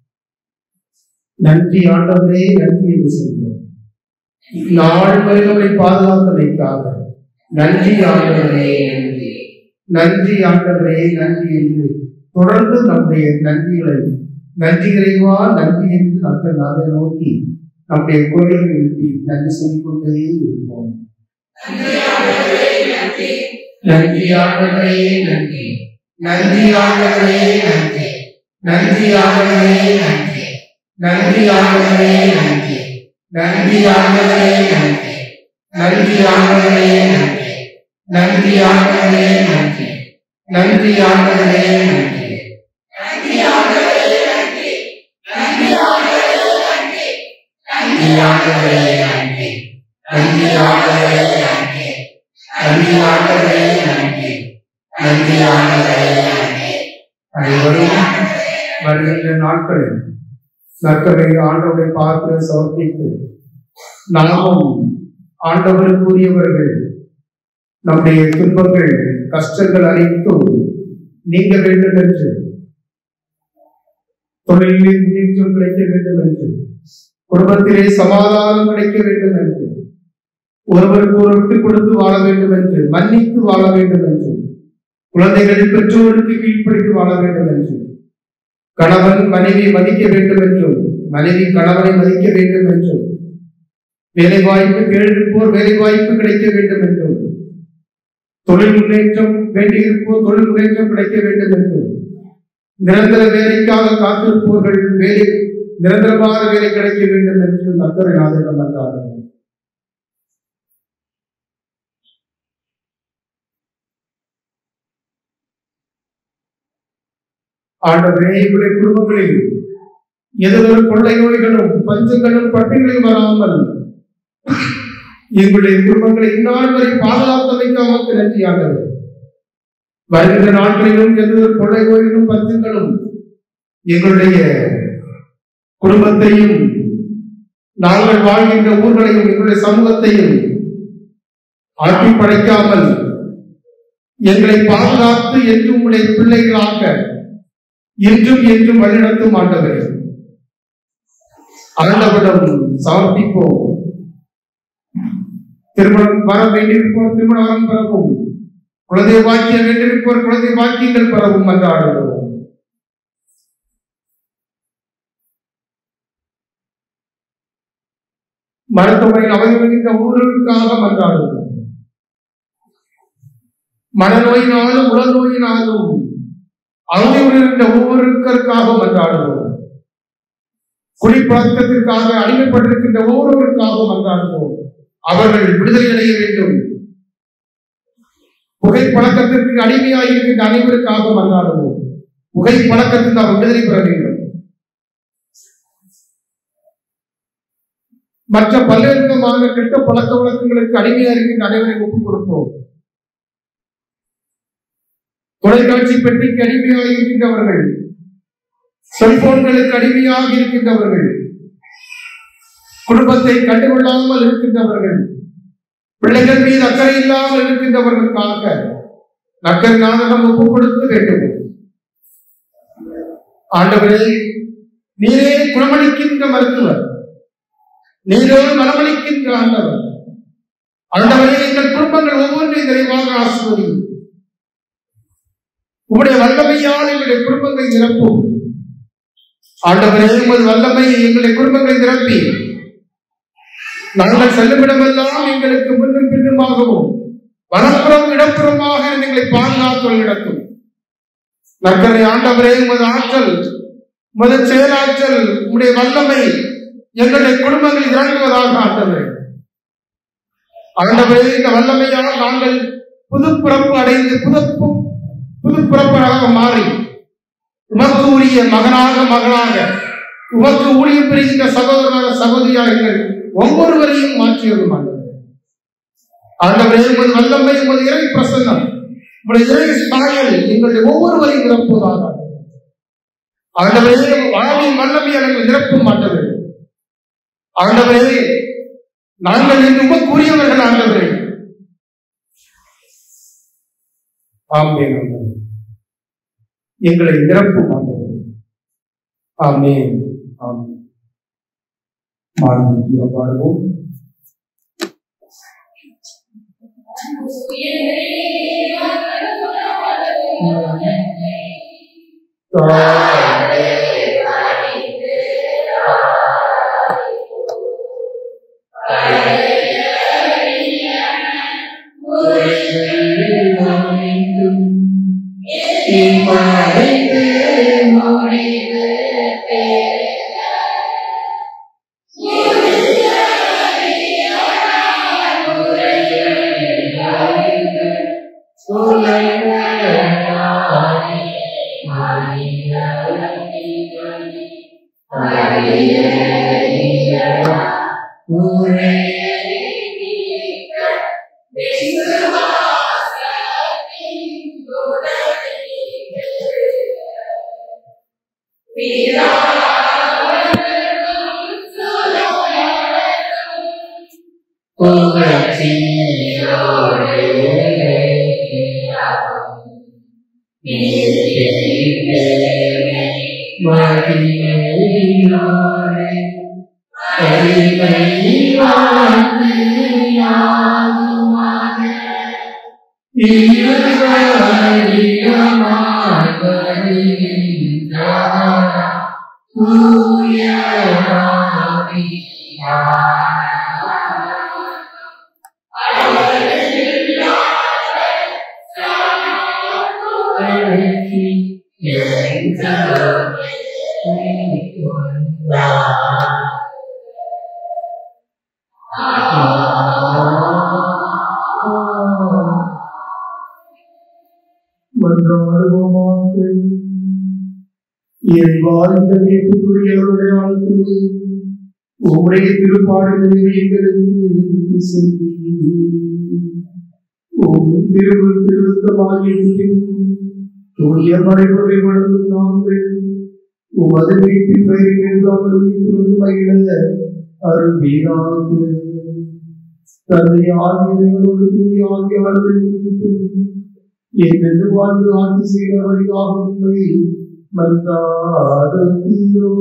நன்றி ஆண்டவரே நன்றி என்று சொல்வோம் நாள் வரை நம்மை பாதுகாத்தமைக்காக நன்றி ஆண்டவரே நன்றி நன்றி ஆண்டவரே நன்றி என்று தொடர்ந்து நம்முடைய நன்றிகளை நன்றி இறைவா நன்றி என்று கர்த்தர் நாதை நோக்கி நம்முடைய கோயிலை எழுப்பி நன்றி சொல்லிக் கொண்டே இருப்போம் நன்றி ஆண்டவரே நன்றி நன்றி ஆண்டவரே நன்றி நன்றி ஆண்டவரே நன்றி நன்றி ஆண்டவரே நன்றி நன்றி ஆண்டவரே நன்றி நன்றி ஆண்டவரே நன்றி நன்றி ஆண்டவரே நன்றி நன்றி ஆண்டவரே நன்றி நன்றி ஆண்டவரே நன்றி நன்றி ஆண்டவரே நன்றி நன்றி ஆண்டவரே நன்றி நன்றி ஆண்டவரே நன்றி அனைவரும் வருகின்ற நாட்களில் நற்கரை ஆண்டவரை பார்த்து சமர்ப்பித்து நாமும் ஆண்டவருக்குரியவர்கள் நம்முடைய துன்பங்கள் கஷ்டங்கள் அனைத்தும் நீங்க வேண்டும் என்று தொழிலில் முன்னேற்றம் கிடைக்க வேண்டும் என்று குடும்பத்திலே சமாதானம் கிடைக்க வேண்டும் என்று ஒருவருக்கு ஒரு விட்டுக் கொடுத்து வாழ வேண்டும் என்று மன்னித்து வாழ வேண்டும் என்று குழந்தைகள் பெற்றோருக்கு கீழ்ப்படுத்தி வாழ வேண்டும் என்று கணவன் மனைவி மதிக்க வேண்டும் என்றும் மனைவி கணவனை மதிக்க வேண்டும் என்றும் வேலை வாய்ப்பு கேழிருப்போர் வேலை வாய்ப்பு கிடைக்க வேண்டும் என்றும் தொழில் முன்னேற்றம் வேண்டியிருப்போர் தொழில் முன்னேற்றம் கிடைக்க வேண்டும் என்றும் நிரந்தர வேலைக்காக காத்திருப்போர்கள் வேலை நிரந்தரமான வேலை கிடைக்க வேண்டும் என்று நக்கரை நாதகம் என்றார்கள் ஆண்டவரே இவருடைய குடும்பங்களில் எதிரொரு கொள்ளை நோய்களும் பஞ்சங்களும் பட்டினிகளும் வராமல் எங்களுடைய குடும்பங்களை இந்நாள் வரை பாதுகாத்து வைக்காமல் நன்றி ஆண்டவர் வருகின்ற நாட்களிலும் எதிரொரு கொள்ளை நோய்களும் பஞ்சங்களும் எங்களுடைய குடும்பத்தையும் நாங்கள் வாழ்கின்ற ஊர்களையும் எங்களுடைய சமூகத்தையும் ஆட்டி படைக்காமல் எங்களை பாதுகாத்து என்று உங்களுடைய பிள்ளைகளாக இன்றும் என்றும் வழிநடத்தும் ஆண்டவரே ஆண்டவரிடம் சமர்ப்பிப்போம் திருமணம் வர வேண்டியிருப்போர் திருமண வரம் பெறவும் குழந்தை வாக்கியம் வேண்டியிருப்போர் குழந்தை வாக்கியங்கள் பெறவும் என்றாடுவோம் மருத்துவமனையில் அவதிப்படுகின்ற ஊருக்காக மன்றாடுவோம் மனநோயினாலும் உடல்நோயினாலும் அவதியுடன் ஒவ்வொருவருக்காக மன்றாடுவோம் குடிப்பழக்கத்திற்காக அடிமைப்பட்டிருக்கின்ற ஒவ்வொருவருக்காகவும் அன்றாடுவோம் அவர்கள் விடுதலை அடைய வேண்டும் புகைப்பழக்கத்திற்கு அடிமையாயிருக்கின்ற அனைவருக்காகவும் அன்றாடுவோம் புகைப்பழக்கத்தில் அவர் விடுதலை பெற வேண்டும் மற்ற பல்வேறு விதமான கெட்ட பழக்க வழக்கங்களுக்கு அடிமையா இருக்கின்ற அனைவரையும் ஒப்புக் கொடுப்போம் தொலைக்காட்சி பெட்டிக்கு அடிமையாக இருக்கின்றவர்கள் செல்போன்களுக்கு அடிமையாக இருக்கின்றவர்கள் குடும்பத்தை கண்டுகொள்ளாமல் இருக்கின்றவர்கள் பிள்ளைகள் மீது அக்கறை இல்லாமல் இருக்கின்றவர்களுக்காக நக்கர் நாடகம் ஒப்புக் கொடுத்து வேண்டும் ஆண்டவரே நீரே குணமளிக்கின்ற மருத்துவர் நீரே மனமளிக்கின்ற ஆண்டவர் ஆண்டவரே எங்கள் குடும்பங்கள் ஒவ்வொன்றையும் நிறைவாக ஆசிர்வதியும் உங்களுடைய வல்லமையால் எங்களுடைய குடும்பங்களை நிரப்பும் ஆண்டவரே உமது வல்லமை எங்களுடைய குடும்பங்களை நிரப்பி நாங்கள் செல்லுமிடமெல்லாம் எங்களுக்கு முன்னும் பின்னுமாகவும் வலப்புறம் இடப்புறமாக இருந்து எங்களை பாதுகாத்து நடத்தும் நற்கரை ஆண்டவரே உமது ஆற்றல் உமது செயலாற்றல் உம்முடைய வல்லமை எங்களுடைய குடும்பங்கள் இறங்குவதாக ஆண்டவரே ஆண்டவரே இந்த வல்லமையால் நாங்கள் புது பிறப்பு அடைந்து புது புது பிறப்பாக மாறி உமக்கு உரிய மகனாக மகளாக உமக்கு ஊழியம் பெறுகின்ற சகோதரனாக சகோதரியாக எங்கள் ஒவ்வொருவரையும் மாற்றியதும் ஆண்டவரே ஆண்டவரே உமது வல்லமை உமது இறை பிரசன்னம் உங்களுடைய இறை சாயல் எங்களுடைய ஒவ்வொருவரையும் நிரப்புவதாக ஆண்டவரே வாழ்வின் வல்லமை எங்களை நிரப்பும் ஆண்டவரே ஆண்டவரே நாங்கள் இன்று உமக்குரியவர்கள் ஆண்டவரே ஆமென் ஆண்டவரே. எங்களை நிரப்பும் ஆண்டவரே ஆமென் ஆமென் மாண்புமிக்க பாடுவோம் மன்றாடுவோமாக என் வாழ்ந்த மீட்புக்குரியவருடைய வாழ்க்கையில் உம்முடைய திருப்பாடுகளை எங்களுக்கு செல்வி உம் திரு திருத்தமாக தூய மறைமுறை வழங்கும் நாங்கள் உமது வீட்டின் பெயரில் இல்லாமல் மகிழ அருள்வீராக தந்தை ஆகியவர்களோடு தூய ஆகியவர்கள் என்று வாழ்ந்து ஆட்சி செய்த வழியாக உண்மை மன்றாடுகிறோ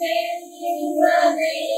செய்வதே